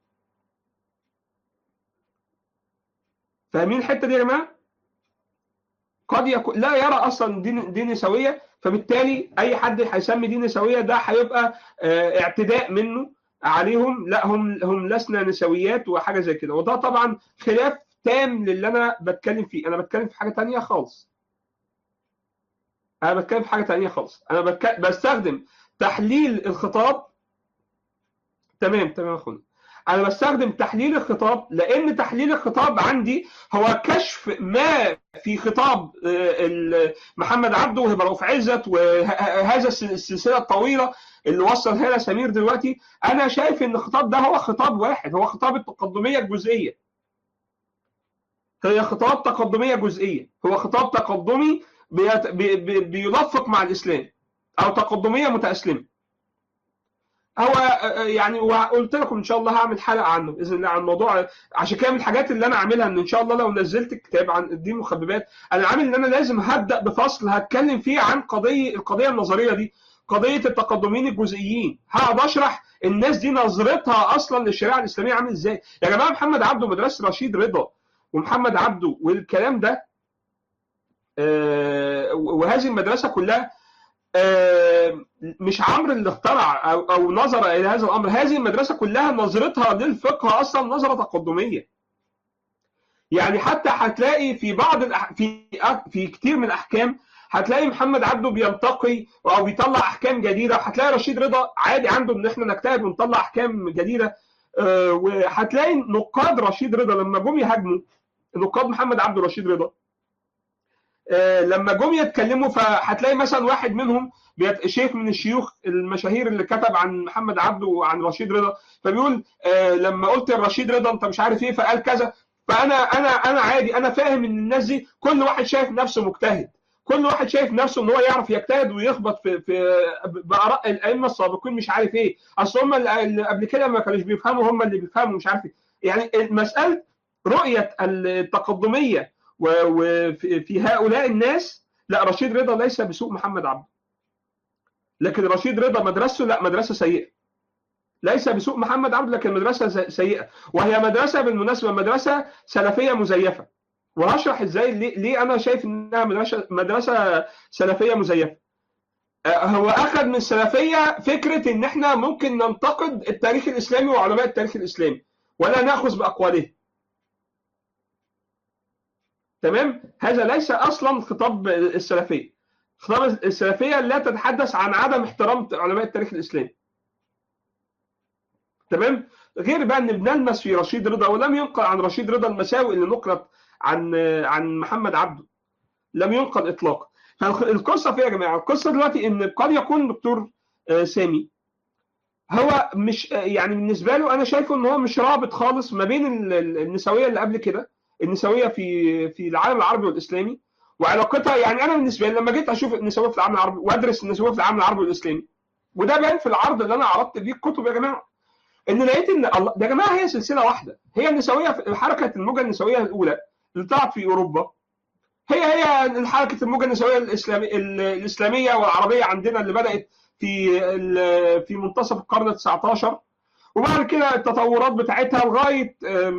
فاهمين الحته دي يا جماعه؟ قد يكون لا يرى اصلا دي دي نسويه فبالتالي اي حد هيسمي دي نسويه ده هيبقى اعتداء منه عليهم لا هم هم لسنا نسويات وحاجه زي كده وده طبعا خلاف تام للي انا بتكلم فيه انا بتكلم في حاجه تانية خالص انا بتكلم في حاجه تانية خالص انا بتك... بستخدم تحليل الخطاب تمام تمام يا اخونا انا بستخدم تحليل الخطاب لان تحليل الخطاب عندي هو كشف ما في خطاب محمد عبده وهبه رؤوف عزت وهذا السلسله الطويله اللي وصل هلا سمير دلوقتي انا شايف ان الخطاب ده هو خطاب واحد هو خطاب التقدميه الجزئيه هي خطاب تقدميه جزئيه هو خطاب تقدمي بيلفق مع الاسلام او تقدميه متاسلمه هو يعني وقلت لكم ان شاء الله هعمل حلقه عنه باذن الله عن الموضوع عشان كده من الحاجات اللي انا عاملها ان ان شاء الله لو نزلت الكتاب عن الدين مخببات انا عامل ان انا لازم هبدا بفصل هتكلم فيه عن قضيه القضيه النظريه دي قضيه التقدمين الجزئيين هقعد اشرح الناس دي نظرتها اصلا للشريعه الاسلاميه عامل ازاي يا جماعه محمد عبده مدرسه رشيد رضا ومحمد عبده والكلام ده آه وهذه المدرسه كلها مش عمرو اللي اخترع او او نظر الى هذا الامر هذه المدرسه كلها نظرتها للفقه اصلا نظره تقدميه يعني حتى هتلاقي في بعض الأح... في في كتير من الاحكام هتلاقي محمد عبده بينتقي او بيطلع احكام جديده هتلاقي رشيد رضا عادي عنده ان احنا نجتهد ونطلع احكام جديده أه وهتلاقي نقاد رشيد رضا لما جم يهاجموا نقاد محمد عبده رشيد رضا لما جم يتكلموا فهتلاقي مثلا واحد منهم شيخ من الشيوخ المشاهير اللي كتب عن محمد عبده وعن رشيد رضا فبيقول لما قلت لرشيد رضا انت مش عارف ايه فقال كذا فانا انا انا عادي انا فاهم ان الناس دي كل واحد شايف نفسه مجتهد كل واحد شايف نفسه ان هو يعرف يجتهد ويخبط في في باراء الائمه السابقين مش عارف ايه اصل هم اللي قبل كده ما كانوش بيفهموا هم اللي بيفهموا مش عارف ايه يعني مساله رؤيه التقدميه وفي هؤلاء الناس لا رشيد رضا ليس بسوء محمد عبده لكن رشيد رضا مدرسته لا مدرسه سيئه ليس بسوء محمد عبده لكن مدرسه سيئه وهي مدرسه بالمناسبه مدرسه سلفيه مزيفه وهشرح ازاي ليه, ليه انا شايف انها مدرسه مدرسه سلفيه مزيفه هو اخذ من السلفيه فكره ان احنا ممكن ننتقد التاريخ الاسلامي وعلماء التاريخ الاسلامي ولا ناخذ باقوالهم تمام هذا ليس اصلا خطاب السلفيه خطاب السلفيه لا تتحدث عن عدم احترام علماء التاريخ الاسلامي تمام غير بقى ان بنلمس في رشيد رضا ولم ينقل عن رشيد رضا المساوئ اللي نقلت عن عن محمد عبده لم ينقل اطلاقا فالقصه فيها يا جماعه القصه دلوقتي ان قد يكون دكتور سامي هو مش يعني بالنسبه له انا شايفه ان هو مش رابط خالص ما بين النسويه اللي قبل كده النسويه في في العالم العربي والاسلامي وعلاقتها يعني انا بالنسبه لي لما جيت اشوف النسويه في العالم العربي وادرس النسويه في العالم العربي والاسلامي وده باين في العرض اللي انا عرضت فيه الكتب يا جماعه ان لقيت ان الله ده يا جماعه هي سلسله واحده هي النسويه في حركه الموجه النسويه الاولى اللي طلعت في اوروبا هي هي حركه الموجه النسويه الاسلامي الاسلاميه والعربيه عندنا اللي بدات في في منتصف القرن ال 19 وبعد كده التطورات بتاعتها لغايه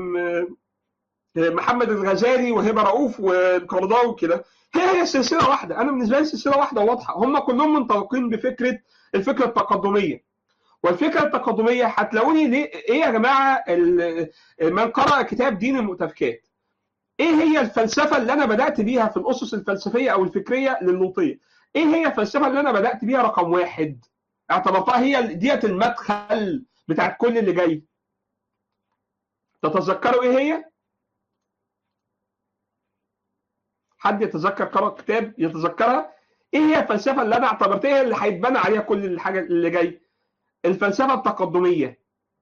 محمد الغزالي وهبه رؤوف والقرضاوي كده هي هي سلسله واحده انا بالنسبه لي سلسله واحده واضحه هم كلهم منطلقين بفكره الفكره التقدميه والفكره التقدميه هتلاقوني ليه ايه يا جماعه من قرأ كتاب دين المؤتفكات ايه هي الفلسفه اللي انا بدات بيها في الاسس الفلسفيه او الفكريه للوطيه ايه هي الفلسفه اللي انا بدات بيها رقم واحد اعتبرتها هي ديت المدخل بتاعت كل اللي جاي تتذكروا ايه هي؟ حد يتذكر قرأ كتاب يتذكرها ايه هي الفلسفه اللي انا اعتبرتها اللي هيتبنى عليها كل الحاجه اللي جاي الفلسفه التقدميه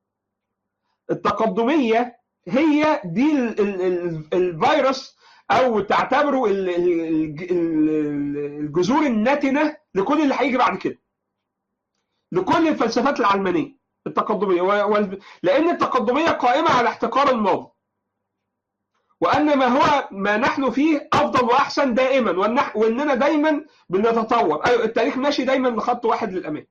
التقدميه هي دي ال ال ال الفيروس او تعتبره ال ال الجذور الناتنه لكل اللي هيجي بعد كده لكل الفلسفات العلمانيه التقدميه لان التقدميه قائمه على احتقار الماضي وان ما هو ما نحن فيه افضل واحسن دائما واننا دايما بنتطور ايوه التاريخ ماشي دايما لخط واحد للامام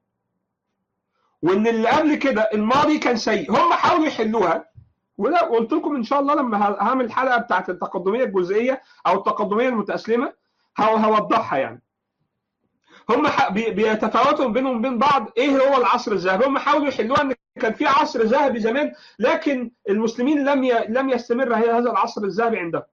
وان اللي قبل كده الماضي كان سيء هم حاولوا يحلوها ولا قلت لكم ان شاء الله لما هعمل الحلقه بتاعت التقدميه الجزئيه او التقدميه المتاسلمه هوضحها يعني هم بيتفاوتوا بينهم وبين بعض ايه هو العصر الذهبي هم حاولوا يحلوها ان كان في عصر ذهبي زمان لكن المسلمين لم ي... لم يستمر هذا العصر الذهبي عندهم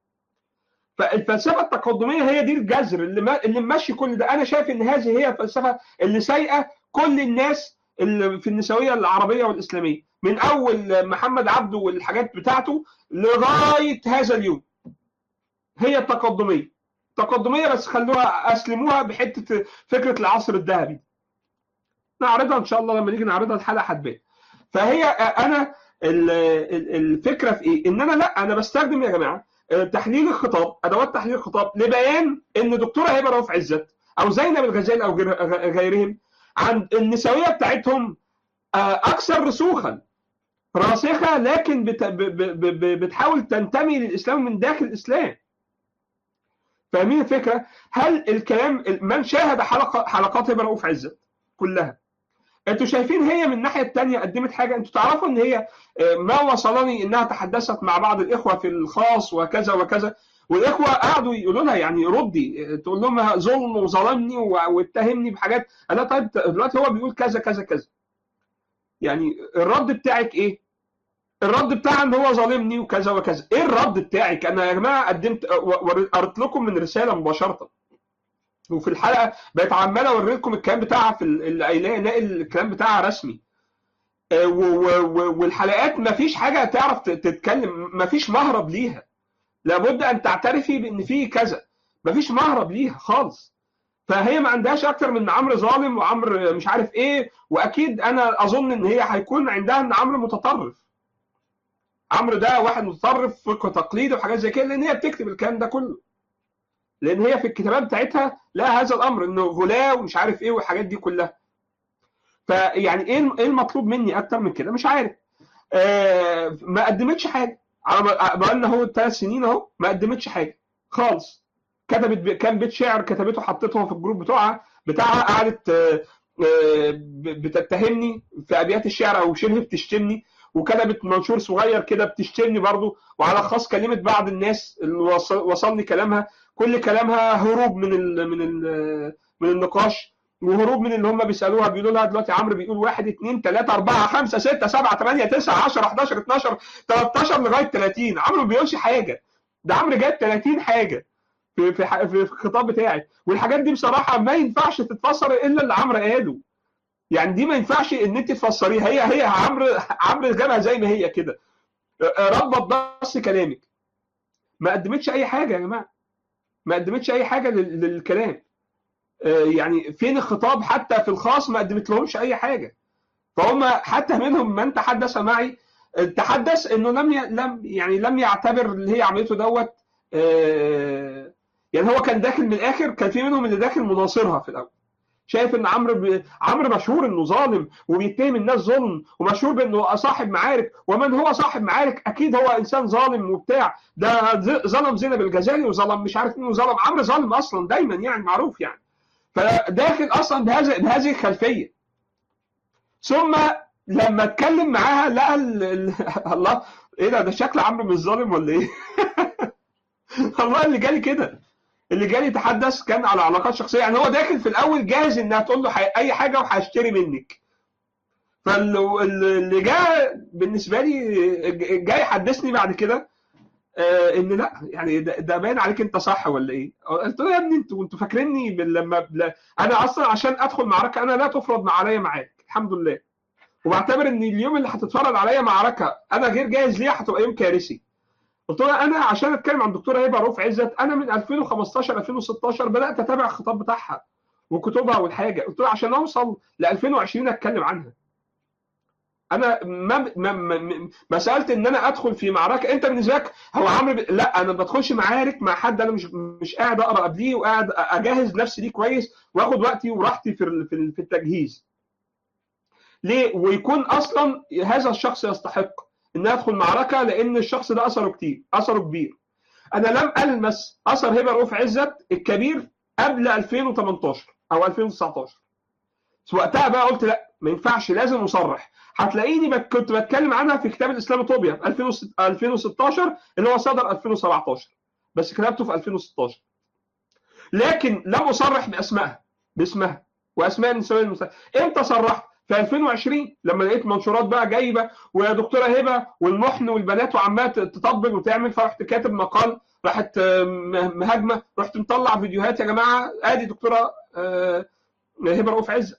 فالفلسفه التقدميه هي دي الجذر اللي ما... اللي ماشي كل ده انا شايف ان هذه هي الفلسفه اللي سايقه كل الناس اللي في النسويه العربيه والاسلاميه من اول محمد عبده والحاجات بتاعته لغايه هذا اليوم هي التقدميه تقدميه بس خلوها اسلموها بحته فكره العصر الذهبي نعرضها ان شاء الله لما نيجي نعرضها الحلقه هتبان فهي انا الفكره في ايه ان انا لا انا بستخدم يا جماعه تحليل الخطاب ادوات تحليل الخطاب لبيان ان دكتوره هبه رؤوف عزت او زينب الغزالي او غيرهم عن النسويه بتاعتهم اكثر رسوخا راسخه لكن بت... ب... ب... ب... بتحاول تنتمي للاسلام من داخل الاسلام فاهمين الفكره؟ هل الكلام من شاهد حلقه حلقات هبه رؤوف عزت كلها انتوا شايفين هي من الناحيه الثانيه قدمت حاجه انتوا تعرفوا ان هي ما وصلني انها تحدثت مع بعض الاخوه في الخاص وكذا وكذا والاخوه قعدوا يقولوا لها يعني ردي تقول لهم ظلم وظلمني واتهمني بحاجات انا طيب دلوقتي هو بيقول كذا كذا كذا يعني الرد بتاعك ايه؟ الرد بتاعها ان هو ظالمني وكذا وكذا ايه الرد بتاعك انا يا جماعه قدمت قريت لكم من رساله مباشره وفي الحلقه بقيت عمال اوري لكم الكلام بتاعها في اللي قايلاه ناقل الكلام بتاعها رسمي والحلقات ما فيش حاجه تعرف تتكلم ما فيش مهرب ليها لابد ان تعترفي بان في كذا ما فيش مهرب ليها خالص فهي ما عندهاش اكتر من عمرو ظالم وعمرو مش عارف ايه واكيد انا اظن ان هي هيكون عندها ان عمرو متطرف عمرو ده واحد متطرف فقه تقليدي وحاجات زي كده لان هي بتكتب الكلام ده كله لان هي في الكتابات بتاعتها لا هذا الامر انه غلاء ومش عارف ايه والحاجات دي كلها فيعني ايه ايه المطلوب مني اكتر من كده مش عارف آه ما قدمتش حاجه بقى لنا هو ثلاث سنين اهو ما قدمتش حاجه خالص كتبت ب... كان بيت شعر كتبته حطيته في الجروب بتوعها بتاعها قعدت آه بتتهمني في ابيات الشعر او شبه بتشتمني وكتبت منشور صغير كده بتشتمني برضو وعلى خاص كلمت بعض الناس اللي وصلني كلامها كل كلامها هروب من ال من ال من النقاش وهروب من اللي هم بيسالوها بيقولوا لها دلوقتي عمرو بيقول 1 2 3 4 5 6 7 8 9 10 11 12 13 لغايه 30 عمرو ما بيقولش حاجه ده عمرو جايب 30 حاجه في في في الخطاب بتاعي والحاجات دي بصراحه ما ينفعش تتفسر الا اللي عمرو قاله يعني دي ما ينفعش ان انت تفسريها هي هي عمرو عمرو جابها زي ما هي كده ربط بس كلامك ما قدمتش اي حاجه يا جماعه ما قدمتش اي حاجه للكلام يعني فين الخطاب حتى في الخاص ما قدمت لهمش اي حاجه فهم حتى منهم من تحدث معي تحدث انه لم ي... لم يعني لم يعتبر اللي هي عملته دوت يعني هو كان داخل من الاخر كان في منهم اللي داخل مناصرها في الاول شايف ان عمرو ب... عمرو مشهور انه ظالم وبيتهم الناس ظلم ومشهور بانه صاحب معارك ومن هو صاحب معارك اكيد هو انسان ظالم وبتاع ده ظلم زينب الغزالي وظلم مش عارف مين وظلم عمرو ظالم اصلا دايما يعني معروف يعني فداخل اصلا بهذه بهذه الخلفيه ثم لما اتكلم معاها لقى ال... ال... الله ايه ده ده شكل عمرو مش ظالم ولا ايه؟ الله اللي جالي كده اللي جالي يتحدث كان على علاقات شخصيه يعني هو داخل في الاول جاهز انها تقول له اي حاجه وهشتري منك فاللي جاء بالنسبه لي جاي يحدثني بعد كده آه ان لا يعني ده, ده باين عليك انت صح ولا ايه؟ قلت له يا ابني انتوا انتوا فاكريني بال- لما بل- انا اصلا عشان ادخل معركه انا لا تفرض عليا معاك الحمد لله وبعتبر ان اليوم اللي هتتفرض عليا معركه انا غير جاهز ليها هتبقى يوم كارثي قلت له انا عشان اتكلم عن الدكتوره هبه رؤوف عزت انا من 2015 2016 بدات اتابع الخطاب بتاعها وكتبها والحاجه قلت له عشان اوصل ل 2020 اتكلم عنها انا ما ما ما, ما سالت ان انا ادخل في معركه انت بالنسبه لك هو عمرو ب... لا انا ما بدخلش معارك مع حد انا مش مش قاعد اقرا قبليه وقاعد اجهز نفسي ليه كويس واخد وقتي وراحتي في ال- في ال- في التجهيز ليه ويكون اصلا هذا الشخص يستحق ان ادخل معركه لان الشخص ده اثره كتير اثره كبير انا لم المس اثر هبه رؤوف عزت الكبير قبل 2018 او 2019 وقتها بقى قلت لا ما ينفعش لازم اصرح هتلاقيني بك كنت بتكلم عنها في كتاب الاسلاموطوبيا في 2006 2016 اللي هو صدر 2017 بس كتبته في 2016 لكن لم اصرح باسمائها باسمها واسماء النسويه المسلمه امتى صرحت؟ في 2020 لما لقيت منشورات بقى جايبه ويا دكتوره هبه والمحن والبنات وعماله تطبل وتعمل فرحت كاتب مقال راحت آه، مهاجمه رحت مطلع فيديوهات يا جماعه ادي دكتوره آه، هبه رؤوف عزت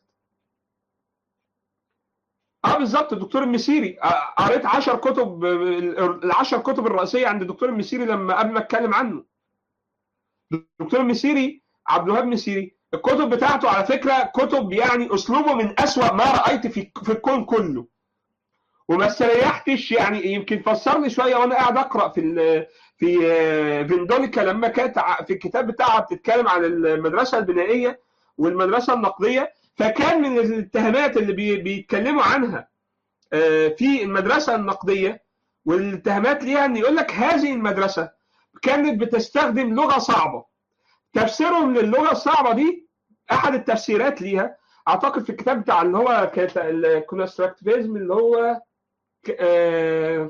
اه بالظبط الدكتور المسيري آه، قريت 10 كتب ال 10 كتب الرئيسيه عند الدكتور المسيري لما قبل ما اتكلم عنه الدكتور المسيري عبد الوهاب مسيري الكتب بتاعته على فكره كتب يعني اسلوبه من اسوأ ما رايت في في الكون كله وما استريحتش يعني يمكن فسرني شويه وانا قاعد اقرا في ال في آه، فيندوليكا لما كانت ع- في الكتاب بتاعها بتتكلم عن المدرسه البنائيه والمدرسه النقديه فكان من الاتهامات اللي بي- بيتكلموا عنها آه، في المدرسه النقديه والاتهامات ليها ان يقول لك هذه المدرسه كانت بتستخدم لغه صعبه تفسيرهم للغه الصعبه دي احد التفسيرات ليها اعتقد في الكتاب بتاع اللي هو كانت الكونستراكتيفيزم اللي هو ك- آه،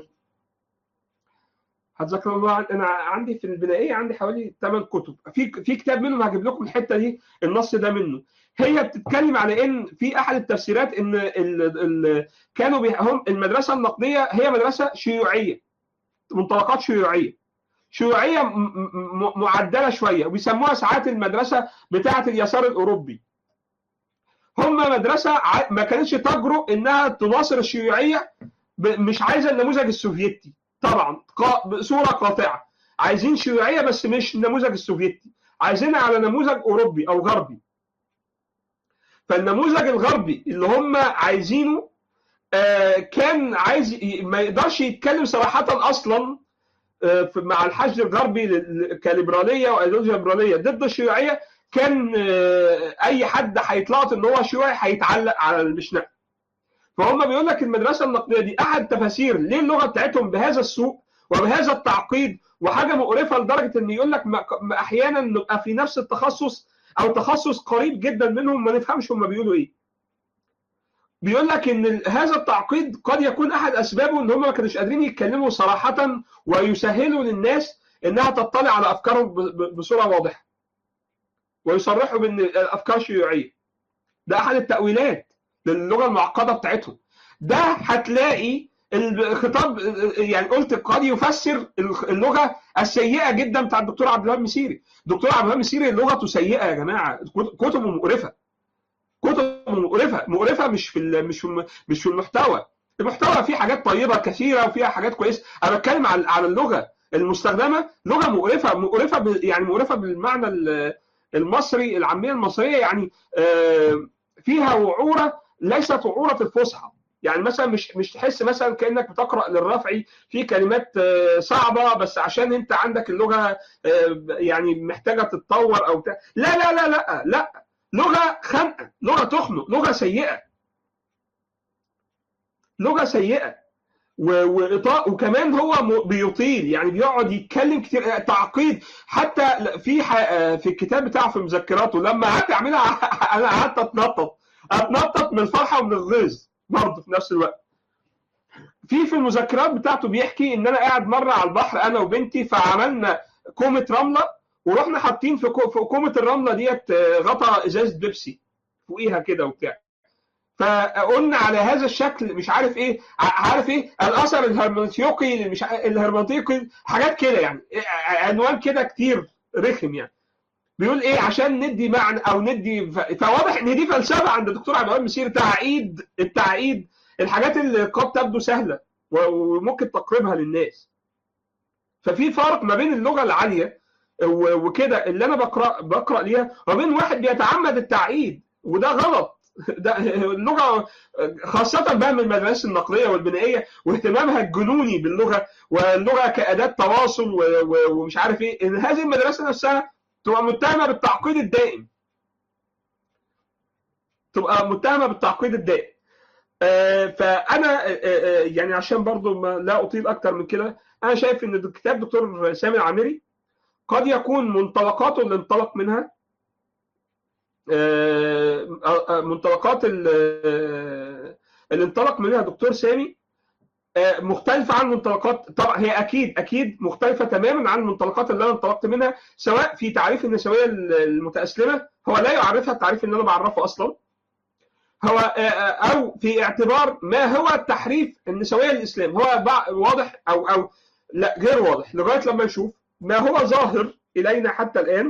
هتذكر الله انا عندي في البدائيه عندي حوالي 8 كتب في في كتاب منهم هجيب لكم الحته دي النص ده منه هي بتتكلم على ان في احد التفسيرات ان ال ال كانوا بي- هم المدرسه النقديه هي مدرسه شيوعيه منطلقات شيوعيه شيوعيه م- م- معدله شويه وبيسموها ساعات المدرسه بتاعه اليسار الاوروبي هم مدرسه ع- ما كانتش تجرؤ انها تناصر الشيوعيه ب- مش عايزه النموذج السوفيتي طبعا قا- بصوره قاطعه عايزين شيوعيه بس مش النموذج السوفيتي عايزينها على نموذج اوروبي او غربي فالنموذج الغربي اللي هم عايزينه آه، كان عايز ي- ما يقدرش يتكلم صراحه اصلا آه، في- مع الحشد الغربي لل- كليبراليه وايديولوجيا ليبراليه ضد الشيوعيه كان آه، اي حد هيتلقط ان هو شيوعي هيتعلق على المشنقه فهم بيقول لك المدرسه النقديه دي احد تفاسير ليه اللغه بتاعتهم بهذا السوء وبهذا التعقيد وحاجه مقرفه لدرجه ان يقول لك ما- ما احيانا نبقى في نفس التخصص او تخصص قريب جدا منهم ما نفهمش هم بيقولوا ايه. بيقول لك ان ال- هذا التعقيد قد يكون احد اسبابه ان هم ما كانوش قادرين يتكلموا صراحه ويسهلوا للناس انها تطلع على افكارهم ب- ب- بصوره واضحه. ويصرحوا بان الافكار شيوعيه. ده احد التاويلات للغه المعقده بتاعتهم. ده هتلاقي الخطاب يعني قلت قد يفسر اللغه السيئه جدا بتاع الدكتور عبد الوهاب مسيري الدكتور عبد الوهاب مسيري لغته سيئه يا جماعه كتبه مقرفه كتبه مقرفه مقرفه مش في ال- مش في مش في المحتوى المحتوى فيه حاجات طيبه كثيره وفيها حاجات كويسه انا بتكلم على على اللغه المستخدمه لغه مقرفه مقرفه ب- يعني مقرفه بالمعنى ال- المصري العاميه المصريه يعني آه، فيها وعوره ليست وعوره الفصحى يعني مثلا مش مش تحس مثلا كانك بتقرا للرفعي في كلمات آه، صعبه بس عشان انت عندك اللغه آه، يعني محتاجه تتطور او بتاع لا لا لا لا لا لغه خانقه لغه تخنق لغه سيئه لغه سيئه و- وإطاء وكمان هو م- بيطيل يعني بيقعد يتكلم كتير تعقيد حتى في ح- في الكتاب بتاعه في مذكراته لما قعدت اعملها انا قعدت اتنطط اتنطط من الفرحه ومن الغيظ برضه في نفس الوقت في في المذكرات بتاعته بيحكي ان انا قاعد مره على البحر انا وبنتي فعملنا كومه رمله ورحنا حاطين في كو- في كومه الرمله ديت آه، غطا ازاز بيبسي فوقيها كده وبتاع فقلنا على هذا الشكل مش عارف ايه عارف ايه الاثر الهرمونيوقي مش الهرمونيوقي حاجات كده يعني عنوان كده كتير رخم يعني بيقول ايه عشان ندي معنى او ندي فواضح ان دي فلسفه عند الدكتور عبد الوهاب مسير تعقيد التعقيد الحاجات اللي قد تبدو سهله وممكن تقريبها للناس ففي فرق ما بين اللغه العاليه وكده اللي انا بقرا بقرا ليها وبين واحد بيتعمد التعقيد وده غلط ده اللغه خاصه بقى من المدارس النقديه والبنائيه واهتمامها الجنوني باللغه واللغه كاداه تواصل ومش عارف ايه ان هذه المدرسه نفسها تبقى متهمه بالتعقيد الدائم تبقى متهمه بالتعقيد الدائم فانا يعني عشان برضو ما لا اطيل اكتر من كده انا شايف ان كتاب دكتور سامي العامري قد يكون منطلقاته اللي انطلق منها منطلقات اللي انطلق منها دكتور سامي مختلفة عن منطلقات طبعا هي أكيد أكيد مختلفة تماما عن المنطلقات اللي أنا انطلقت منها سواء في تعريف النسوية المتأسلمة هو لا يعرفها التعريف اللي أنا بعرفه أصلا هو أو في اعتبار ما هو التحريف النسوية للإسلام هو واضح أو أو لا غير واضح لغاية لما نشوف ما هو ظاهر إلينا حتى الآن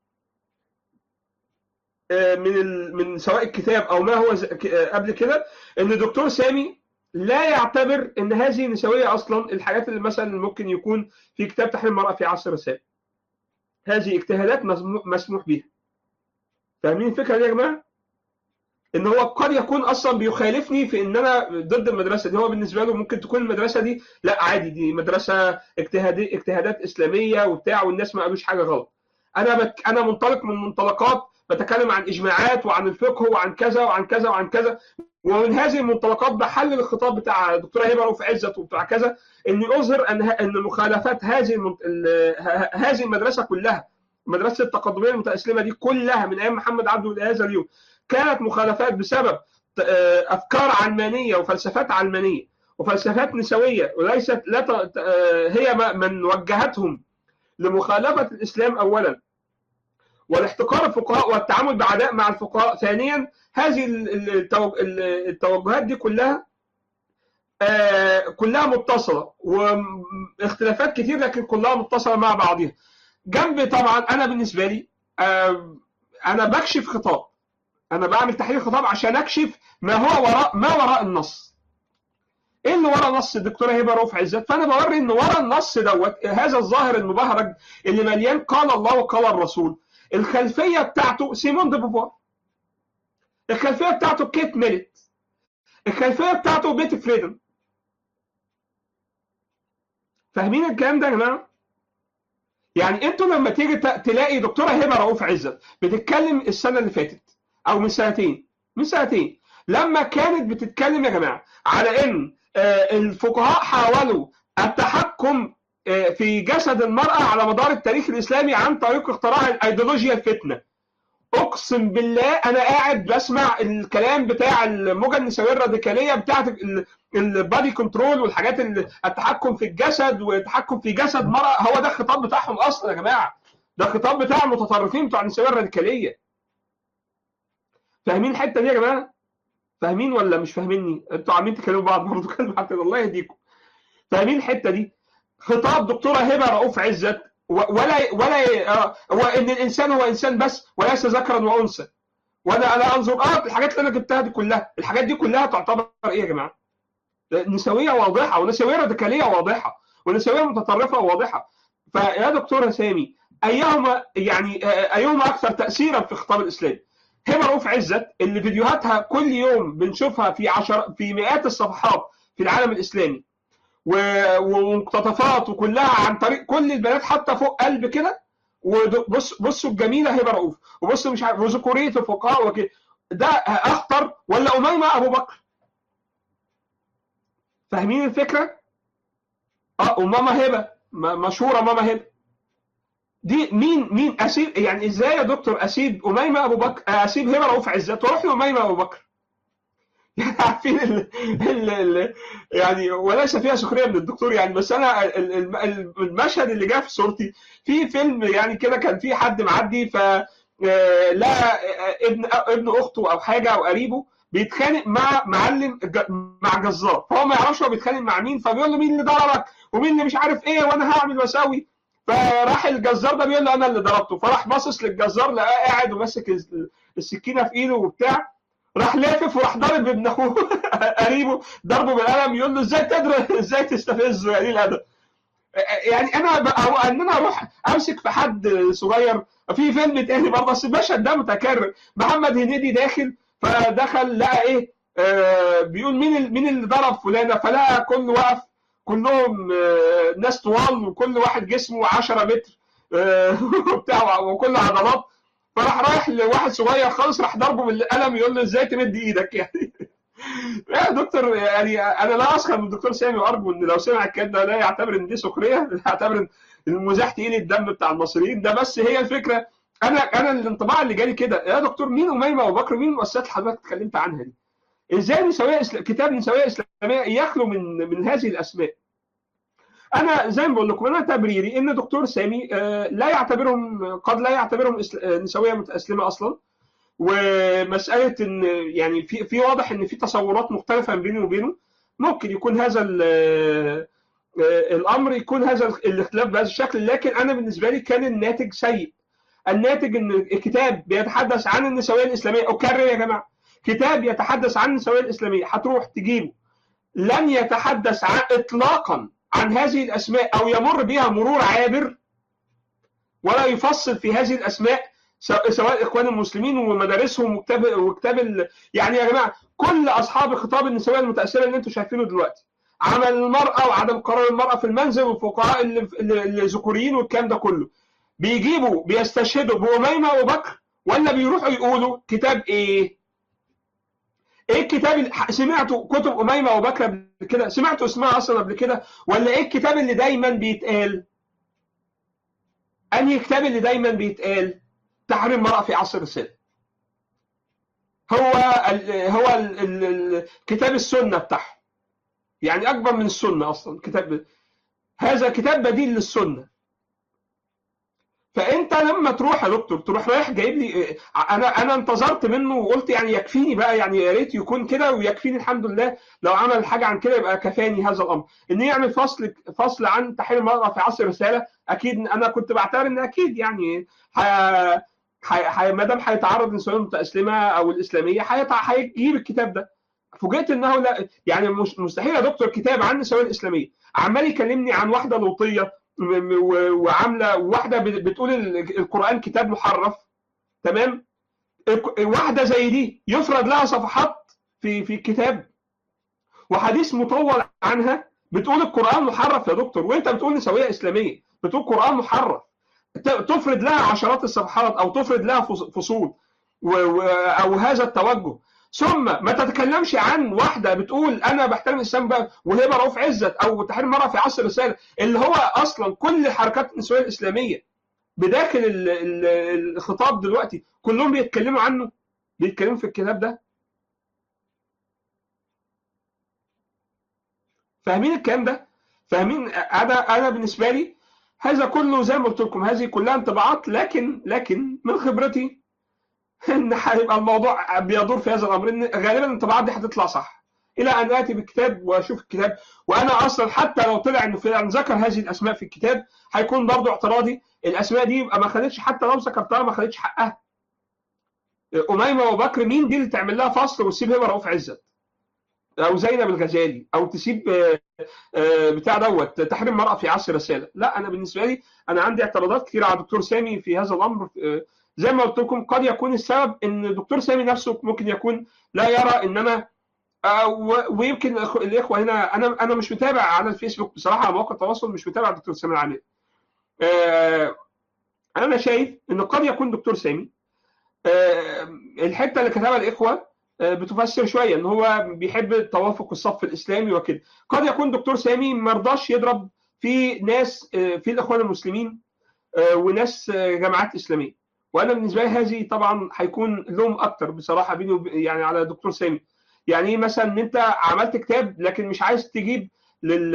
من من سواء الكتاب او ما هو قبل كده ان دكتور سامي لا يعتبر ان هذه نسويه اصلا الحاجات اللي مثلا ممكن يكون في كتاب تحرير المراه في عصر الرسائل هذه اجتهادات مسموح بها فاهمين الفكره دي يا جماعه ان هو قد يكون اصلا بيخالفني في ان انا ضد المدرسه دي هو بالنسبه له ممكن تكون المدرسه دي لا عادي دي مدرسه اجتهادي اجتهادات اسلاميه وبتاع والناس ما قالوش حاجه غلط انا بك انا منطلق من منطلقات بتكلم عن اجماعات وعن الفقه وعن كذا وعن كذا وعن كذا ومن هذه المنطلقات بحلل الخطاب بتاع الدكتوره هبه رؤوف عزت وبتاع كذا اني اظهر ان ان مخالفات هذه المنت... هذه المدرسه كلها مدرسه التقدميه المتاسلمه دي كلها من ايام محمد عبده الى هذا اليوم كانت مخالفات بسبب افكار علمانيه وفلسفات علمانيه وفلسفات نسويه وليست لا ت... هي من وجهتهم لمخالفه الاسلام اولا والاحتقار الفقهاء والتعامل بعداء مع الفقهاء ثانيا هذه التوجهات دي كلها كلها متصله واختلافات كتير لكن كلها متصله مع بعضها جنب طبعا انا بالنسبه لي انا بكشف خطاب انا بعمل تحليل خطاب عشان اكشف ما هو وراء ما وراء النص ايه اللي ورا نص الدكتوره هبه رؤوف عزت فانا بوري ان ورا النص دوت هذا الظاهر المبهرج اللي مليان قال الله وقال الرسول الخلفيه بتاعته سيمون دي بوفوار الخلفيه بتاعته كيت ميلت الخلفيه بتاعته بيت فريدن فاهمين الكلام ده يا جماعه يعني انتوا لما تيجي تلاقي دكتوره هبه رؤوف عزت بتتكلم السنه اللي فاتت او من سنتين من سنتين لما كانت بتتكلم يا جماعه على ان الفقهاء حاولوا التحكم في جسد المرأة على مدار التاريخ الإسلامي عن طريق اختراع الأيديولوجيا الفتنة أقسم بالله أنا قاعد بسمع الكلام بتاع الموجة النسوية الراديكالية بتاعت البادي كنترول والحاجات التحكم في الجسد والتحكم في جسد مرأة هو ده الخطاب بتاعهم أصلا يا جماعة ده الخطاب بتاع المتطرفين بتوع النسوية الراديكالية فاهمين الحتة دي يا جماعة؟ فاهمين ولا مش فاهميني؟ انتوا عاملين تكلموا بعض برضه كلمة حتى الله يهديكم فاهمين الحتة دي؟ خطاب دكتوره هبه رؤوف عزت ولا ولا هو ان الانسان هو انسان بس وليس ذكرا وانثى وانا انا انظر اه الحاجات اللي انا جبتها دي كلها الحاجات دي كلها تعتبر ايه يا جماعه؟ نسويه واضحه ونسويه راديكاليه واضحه ونسويه متطرفه واضحه فيا دكتوره سامي ايهما يعني ايهما اكثر تاثيرا في الخطاب الاسلامي؟ هبه رؤوف عزت اللي فيديوهاتها كل يوم بنشوفها في عشر في مئات الصفحات في العالم الاسلامي ومقتطفات وكلها عن طريق كل البنات حتى فوق قلب كده وبص بصوا الجميله هبه رؤوف وبصوا مش عارف وذكوريه الفقهاء وكده ده اخطر ولا اميمه ابو بكر فاهمين الفكره؟ اه وماما هبه مشهوره ماما هبه دي مين مين اسيب يعني ازاي يا دكتور اسيب اميمه ابو بكر اسيب هبه رؤوف عزت واروح لاميمه ابو بكر عارفين ال ال ال يعني وليس فيها سخريه من الدكتور يعني بس انا المشهد اللي جه في صورتي في فيلم يعني كده كان في حد معدي ف لا ابن ابن اخته او حاجه او قريبه بيتخانق مع معلم ج- مع جزار فهو ما يعرفش هو بيتخانق مع مين فبيقول له مين اللي ضربك ومين اللي مش عارف ايه وانا هعمل واسوي فراح الجزار ده بيقول له انا اللي ضربته فراح باصص للجزار لقاه قاعد وماسك الس- السكينه في ايده وبتاع راح لافف وراح ضارب ابن اخوه قريبه ضربه بالقلم يقول له ازاي تضرب ازاي تستفزه يعني الادب يعني انا ب- أو ان انا اروح امسك في حد صغير في فيلم تاني برضه بس المشهد ده متكرر محمد هنيدي داخل فدخل لقى ايه آه بيقول مين ال- مين اللي ضرب فلانه فلقى كل وقف كلهم آه ناس طوال وكل واحد جسمه 10 متر آه وبتاع وكله عضلات فراح رايح لواحد صغير خالص راح ضربه بالقلم يقول له ازاي تمد ايدك يعني يا دكتور يعني انا لا اسخر من الدكتور سامي وارجو ان لو سمع الكلام ده لا يعتبر ان دي سخريه لا يعتبر ان المزاح تقيل الدم بتاع المصريين ده بس هي الفكره انا انا الانطباع اللي جالي كده يا دكتور مين اميمه ابو بكر مين المؤسسات اللي حضرتك اتكلمت عنها دي؟ ازاي نسويه إسل... كتاب نسويه اسلاميه يخلو من من هذه الاسماء؟ انا زي ما بقول لكم انا تبريري ان دكتور سامي آه، لا يعتبرهم قد لا يعتبرهم إسل- آه، نسويه متاسلمه اصلا ومساله ان يعني في في واضح ان في تصورات مختلفه بيني وبينه ممكن يكون هذا ال- آه، الامر يكون هذا الاختلاف بهذا الشكل لكن انا بالنسبه لي كان الناتج سيء الناتج ان الكتاب بيتحدث عن النسويه الاسلاميه اكرر يا جماعه كتاب يتحدث عن النسويه الاسلاميه هتروح تجيبه لن يتحدث عن اطلاقا عن هذه الاسماء او يمر بها مرور عابر ولا يفصل في هذه الاسماء سواء سواء اخوان المسلمين ومدارسهم وكتاب وكتاب ال... يعني يا جماعه كل اصحاب خطاب النسويه المتاثره اللي انتم شايفينه دلوقتي عمل المراه وعدم قرار المراه في المنزل والفقهاء اللي- اللي- الذكوريين والكلام ده كله بيجيبوا بيستشهدوا بأميمة وبكر ولا بيروحوا يقولوا كتاب ايه؟ ايه الكتاب اللي سمعتوا كتب أميمة وبكر قبل كده؟ سمعتوا اسمها اصلا قبل كده؟ ولا ايه الكتاب اللي دايما بيتقال؟ انهي كتاب اللي دايما بيتقال؟ تحريم المرأة في عصر الرسالة. هو ال هو ال ال ال كتاب السنة بتاعهم. يعني أكبر من السنة أصلا كتاب هذا كتاب بديل للسنة. فانت لما تروح يا دكتور تروح رايح جايب لي انا انا انتظرت منه وقلت يعني يكفيني بقى يعني يا ريت يكون كده ويكفيني الحمد لله لو عمل حاجه عن كده يبقى كفاني هذا الامر ان يعمل فصل فصل عن تحرير المراه في عصر الرساله اكيد انا كنت بعتبر ان اكيد يعني ح... ح... ما دام هيتعرض للنسويه المتاسلمه او الاسلاميه هيتع- هيجيب الكتاب ده فوجئت انه لا يعني مش مستحيل يا دكتور كتاب عن النسويه الاسلاميه عمال يكلمني عن واحده لوطيه م- م- و- وعامله واحده بت- بتقول ال- القران كتاب محرف تمام الك- واحده زي دي يفرض لها صفحات في في الكتاب وحديث مطول عنها بتقول القران محرف يا دكتور وانت بتقول نسويه اسلاميه بتقول قران محرف ت- تفرض لها عشرات الصفحات او تفرض لها فص- فصول و- و- او هذا التوجه ثم ما تتكلمش عن واحده بتقول انا بحترم الاسلام بقى وهبه رؤوف عزت او تحرير المراه في عصر الرساله اللي هو اصلا كل حركات النسويه الاسلاميه بداخل ال- ال- الخطاب دلوقتي كلهم بيتكلموا عنه بيتكلموا في الكتاب ده فاهمين الكلام ده فاهمين انا انا بالنسبه لي هذا كله زي ما قلت لكم هذه كلها انطباعات لكن لكن من خبرتي ان هيبقى الموضوع بيدور في هذا الامر ان غالبا الانطباعات دي هتطلع صح الى ان اتي بالكتاب واشوف الكتاب وانا اصلا حتى لو طلع انه فعلا ذكر هذه الاسماء في الكتاب هيكون برضه اعتراضي الاسماء دي يبقى ما خدتش حتى لو ذكرتها ما خدتش حقها اميمه وبكر مين دي اللي تعمل لها فصل وتسيب هبه رؤوف عزت او زينب الغزالي او تسيب آه، آه، بتاع دوت تحريم المراه في عصر الرساله لا انا بالنسبه لي انا عندي اعتراضات كثيره على الدكتور سامي في هذا الامر آه، زي ما قلت لكم قد يكون السبب ان الدكتور سامي نفسه ممكن يكون لا يرى ان انا آه، و- ويمكن الأخ- الاخوه هنا انا انا مش متابع على الفيسبوك بصراحه على مواقع التواصل مش متابع الدكتور سامي العامل آه، انا شايف ان قد يكون دكتور سامي آه، الحته اللي كتبها الاخوه آه، بتفسر شويه ان هو بيحب توافق الصف الاسلامي وكده قد يكون دكتور سامي ما رضاش يضرب في ناس آه، في الاخوان المسلمين آه، وناس آه، جماعات اسلاميه وانا بالنسبه لي هذه طبعا هيكون لوم اكتر بصراحه بيني وب- يعني على دكتور سامي يعني ايه مثلا ان انت عملت كتاب لكن مش عايز تجيب لل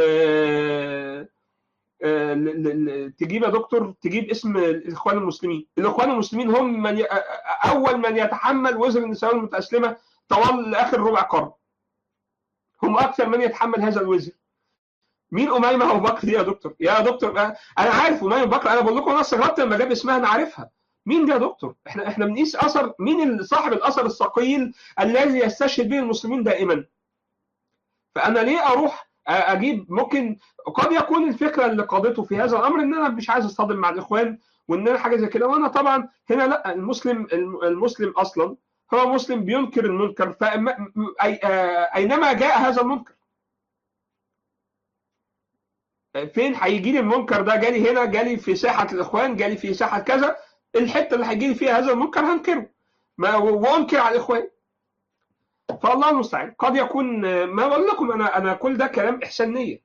آه، ل- ل- ل- تجيب يا دكتور تجيب اسم الاخوان المسلمين الاخوان المسلمين هم من ي... اول من يتحمل وزر النساء المتاسلمه طوال اخر ربع قرن هم اكثر من يتحمل هذا الوزر مين اميمه ابو بكر دي يا دكتور يا دكتور انا عارف اميمه ابو بكر انا بقول لكم انا استغربت لما جاب اسمها انا عارفها مين دي يا دكتور احنا احنا بنقيس اثر مين صاحب الاثر الثقيل الذي يستشهد به المسلمين دائما فانا ليه اروح اجيب ممكن قد يكون الفكره اللي قادته في هذا الامر ان انا مش عايز اصطدم مع الاخوان وان انا حاجه زي كده وانا طبعا هنا لا المسلم المسلم اصلا هو مسلم بينكر المنكر فاينما جاء هذا المنكر فين هيجي لي المنكر ده جالي هنا جالي في ساحه الاخوان جالي في ساحه كذا الحته اللي هيجي لي فيها هذا المنكر هنكره ما وانكر على الاخوان فالله المستعان قد يكون ما بقول لكم انا انا كل ده كلام احسان نيه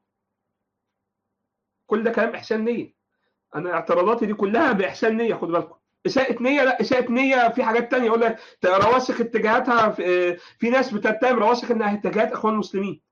كل ده كلام احسان نيه انا اعتراضاتي دي كلها باحسان نيه خد بالكم اساءة نية لا اساءة نية في حاجات تانية يقول لك رواسخ اتجاهاتها في, في ناس بتتهم رواسخ انها اتجاهات اخوان المسلمين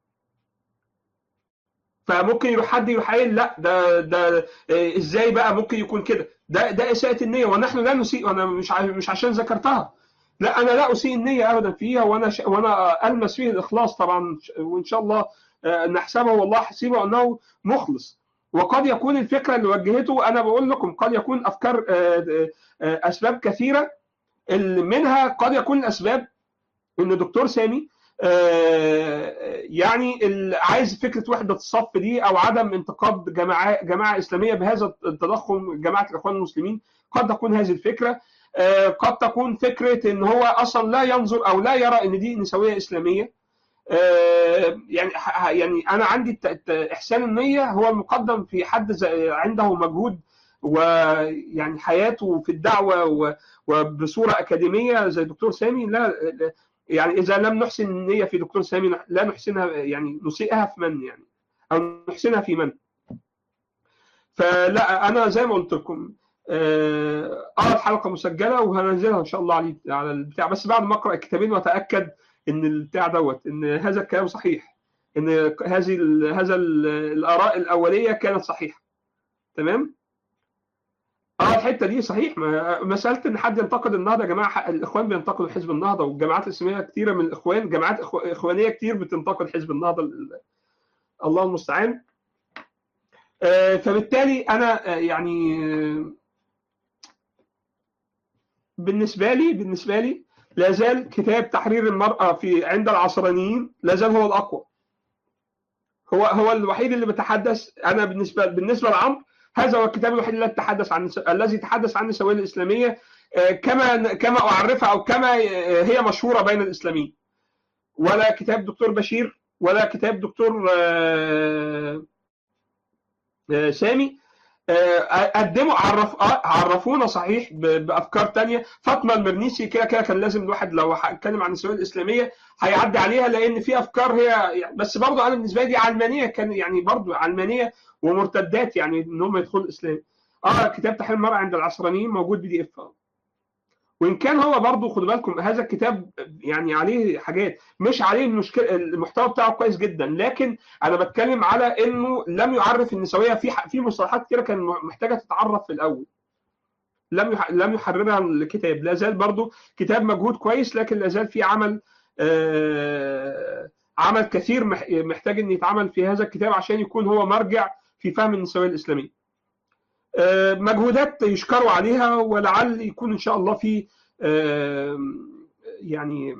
فممكن يروح حد يروح قايل لا ده ده ازاي بقى ممكن يكون كده ده ده اساءة النية ونحن لا نسيء وانا مش مش عشان ذكرتها لا انا لا اسيء النية ابدا فيها وانا ش... وانا المس فيه الاخلاص طبعا وان شاء الله نحسبه والله حسيبه انه مخلص وقد يكون الفكره اللي وجهته انا بقول لكم قد يكون افكار اسباب كثيره منها قد يكون الاسباب ان دكتور سامي يعني عايز فكره وحده الصف دي او عدم انتقاد جماعه جماعه اسلاميه بهذا التضخم جماعه الاخوان المسلمين قد تكون هذه الفكره قد تكون فكره ان هو اصلا لا ينظر او لا يرى ان دي نسويه اسلاميه يعني يعني انا عندي احسان النيه هو المقدم في حد عنده مجهود ويعني حياته في الدعوه وبصوره اكاديميه زي دكتور سامي لا يعني اذا لم نحسن النيه في دكتور سامي لا نحسنها يعني نسيئها في من يعني او نحسنها في من فلا انا زي ما قلت لكم اه الحلقه مسجله وهنزلها ان شاء الله على على البتاع بس بعد ما اقرا الكتابين واتاكد ان البتاع دوت ان هذا الكلام صحيح ان هذه ال هذا ال الاراء الاوليه كانت صحيحه تمام اه الحته دي صحيح مساله ان حد ينتقد النهضه يا جماعه الاخوان بينتقدوا حزب النهضه والجماعات الاسلاميه كثيره من الاخوان جماعات اخوانيه كتير بتنتقد حزب النهضه الله المستعان آه فبالتالي انا يعني بالنسبه لي بالنسبه لي لا زال كتاب تحرير المرأة في عند العصرانيين لا زال هو الأقوى هو هو الوحيد اللي بيتحدث أنا بالنسبة بالنسبة لعمرو هذا هو الكتاب الوحيد الذي تحدث عن الذي تحدث عن النسوية الإسلامية كما كما أعرفها أو كما هي مشهورة بين الإسلاميين ولا كتاب دكتور بشير ولا كتاب دكتور سامي قدموا عرف عرفونا صحيح بافكار تانية فاطمه المرنيسي كده كده كان لازم الواحد لو هيتكلم عن النسويه الاسلاميه هيعدي عليها لان في افكار هي بس برضه انا بالنسبه لي علمانيه كان يعني برضه علمانيه ومرتدات يعني ان هم يدخلوا الاسلام اه كتاب تحرير المرأة عند العصرانيين موجود بي دي اف وان كان هو برضه خدوا بالكم هذا الكتاب يعني عليه حاجات مش عليه المشكله المحتوى بتاعه كويس جدا لكن انا بتكلم على انه لم يعرف النسويه في في مصطلحات كتيره كان محتاجه تتعرف في الاول لم لم يحررها الكتاب لا زال برضه كتاب مجهود كويس لكن لا زال في عمل آه عمل كثير محتاج ان يتعمل في هذا الكتاب عشان يكون هو مرجع في فهم النسويه الاسلاميه مجهودات يشكروا عليها ولعل يكون ان شاء الله في يعني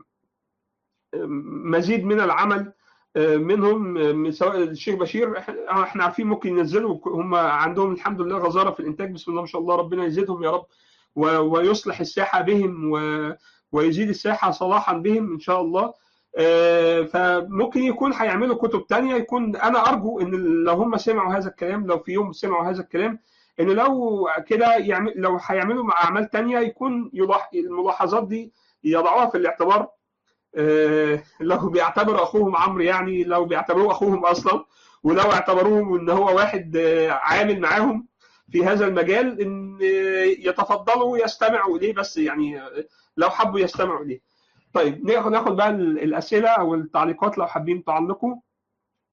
مزيد من العمل منهم سواء الشيخ بشير احنا عارفين ممكن ينزلوا هم عندهم الحمد لله غزاره في الانتاج بسم الله ما شاء الله ربنا يزيدهم يا رب ويصلح الساحه بهم ويزيد الساحه صلاحا بهم ان شاء الله فممكن يكون هيعملوا كتب تانية يكون انا ارجو ان لو هم سمعوا هذا الكلام لو في يوم سمعوا هذا الكلام ان لو كده يعمل لو هيعملوا مع اعمال تانية يكون يلاح... الملاحظات دي يضعوها في الاعتبار آه لو بيعتبروا اخوهم عمرو يعني لو بيعتبروه اخوهم اصلا ولو اعتبروه ان هو واحد آه عامل معاهم في هذا المجال ان يتفضلوا يستمعوا اليه بس يعني لو حبوا يستمعوا اليه طيب ناخد ناخد بقى الاسئله او التعليقات لو حابين تعلقوا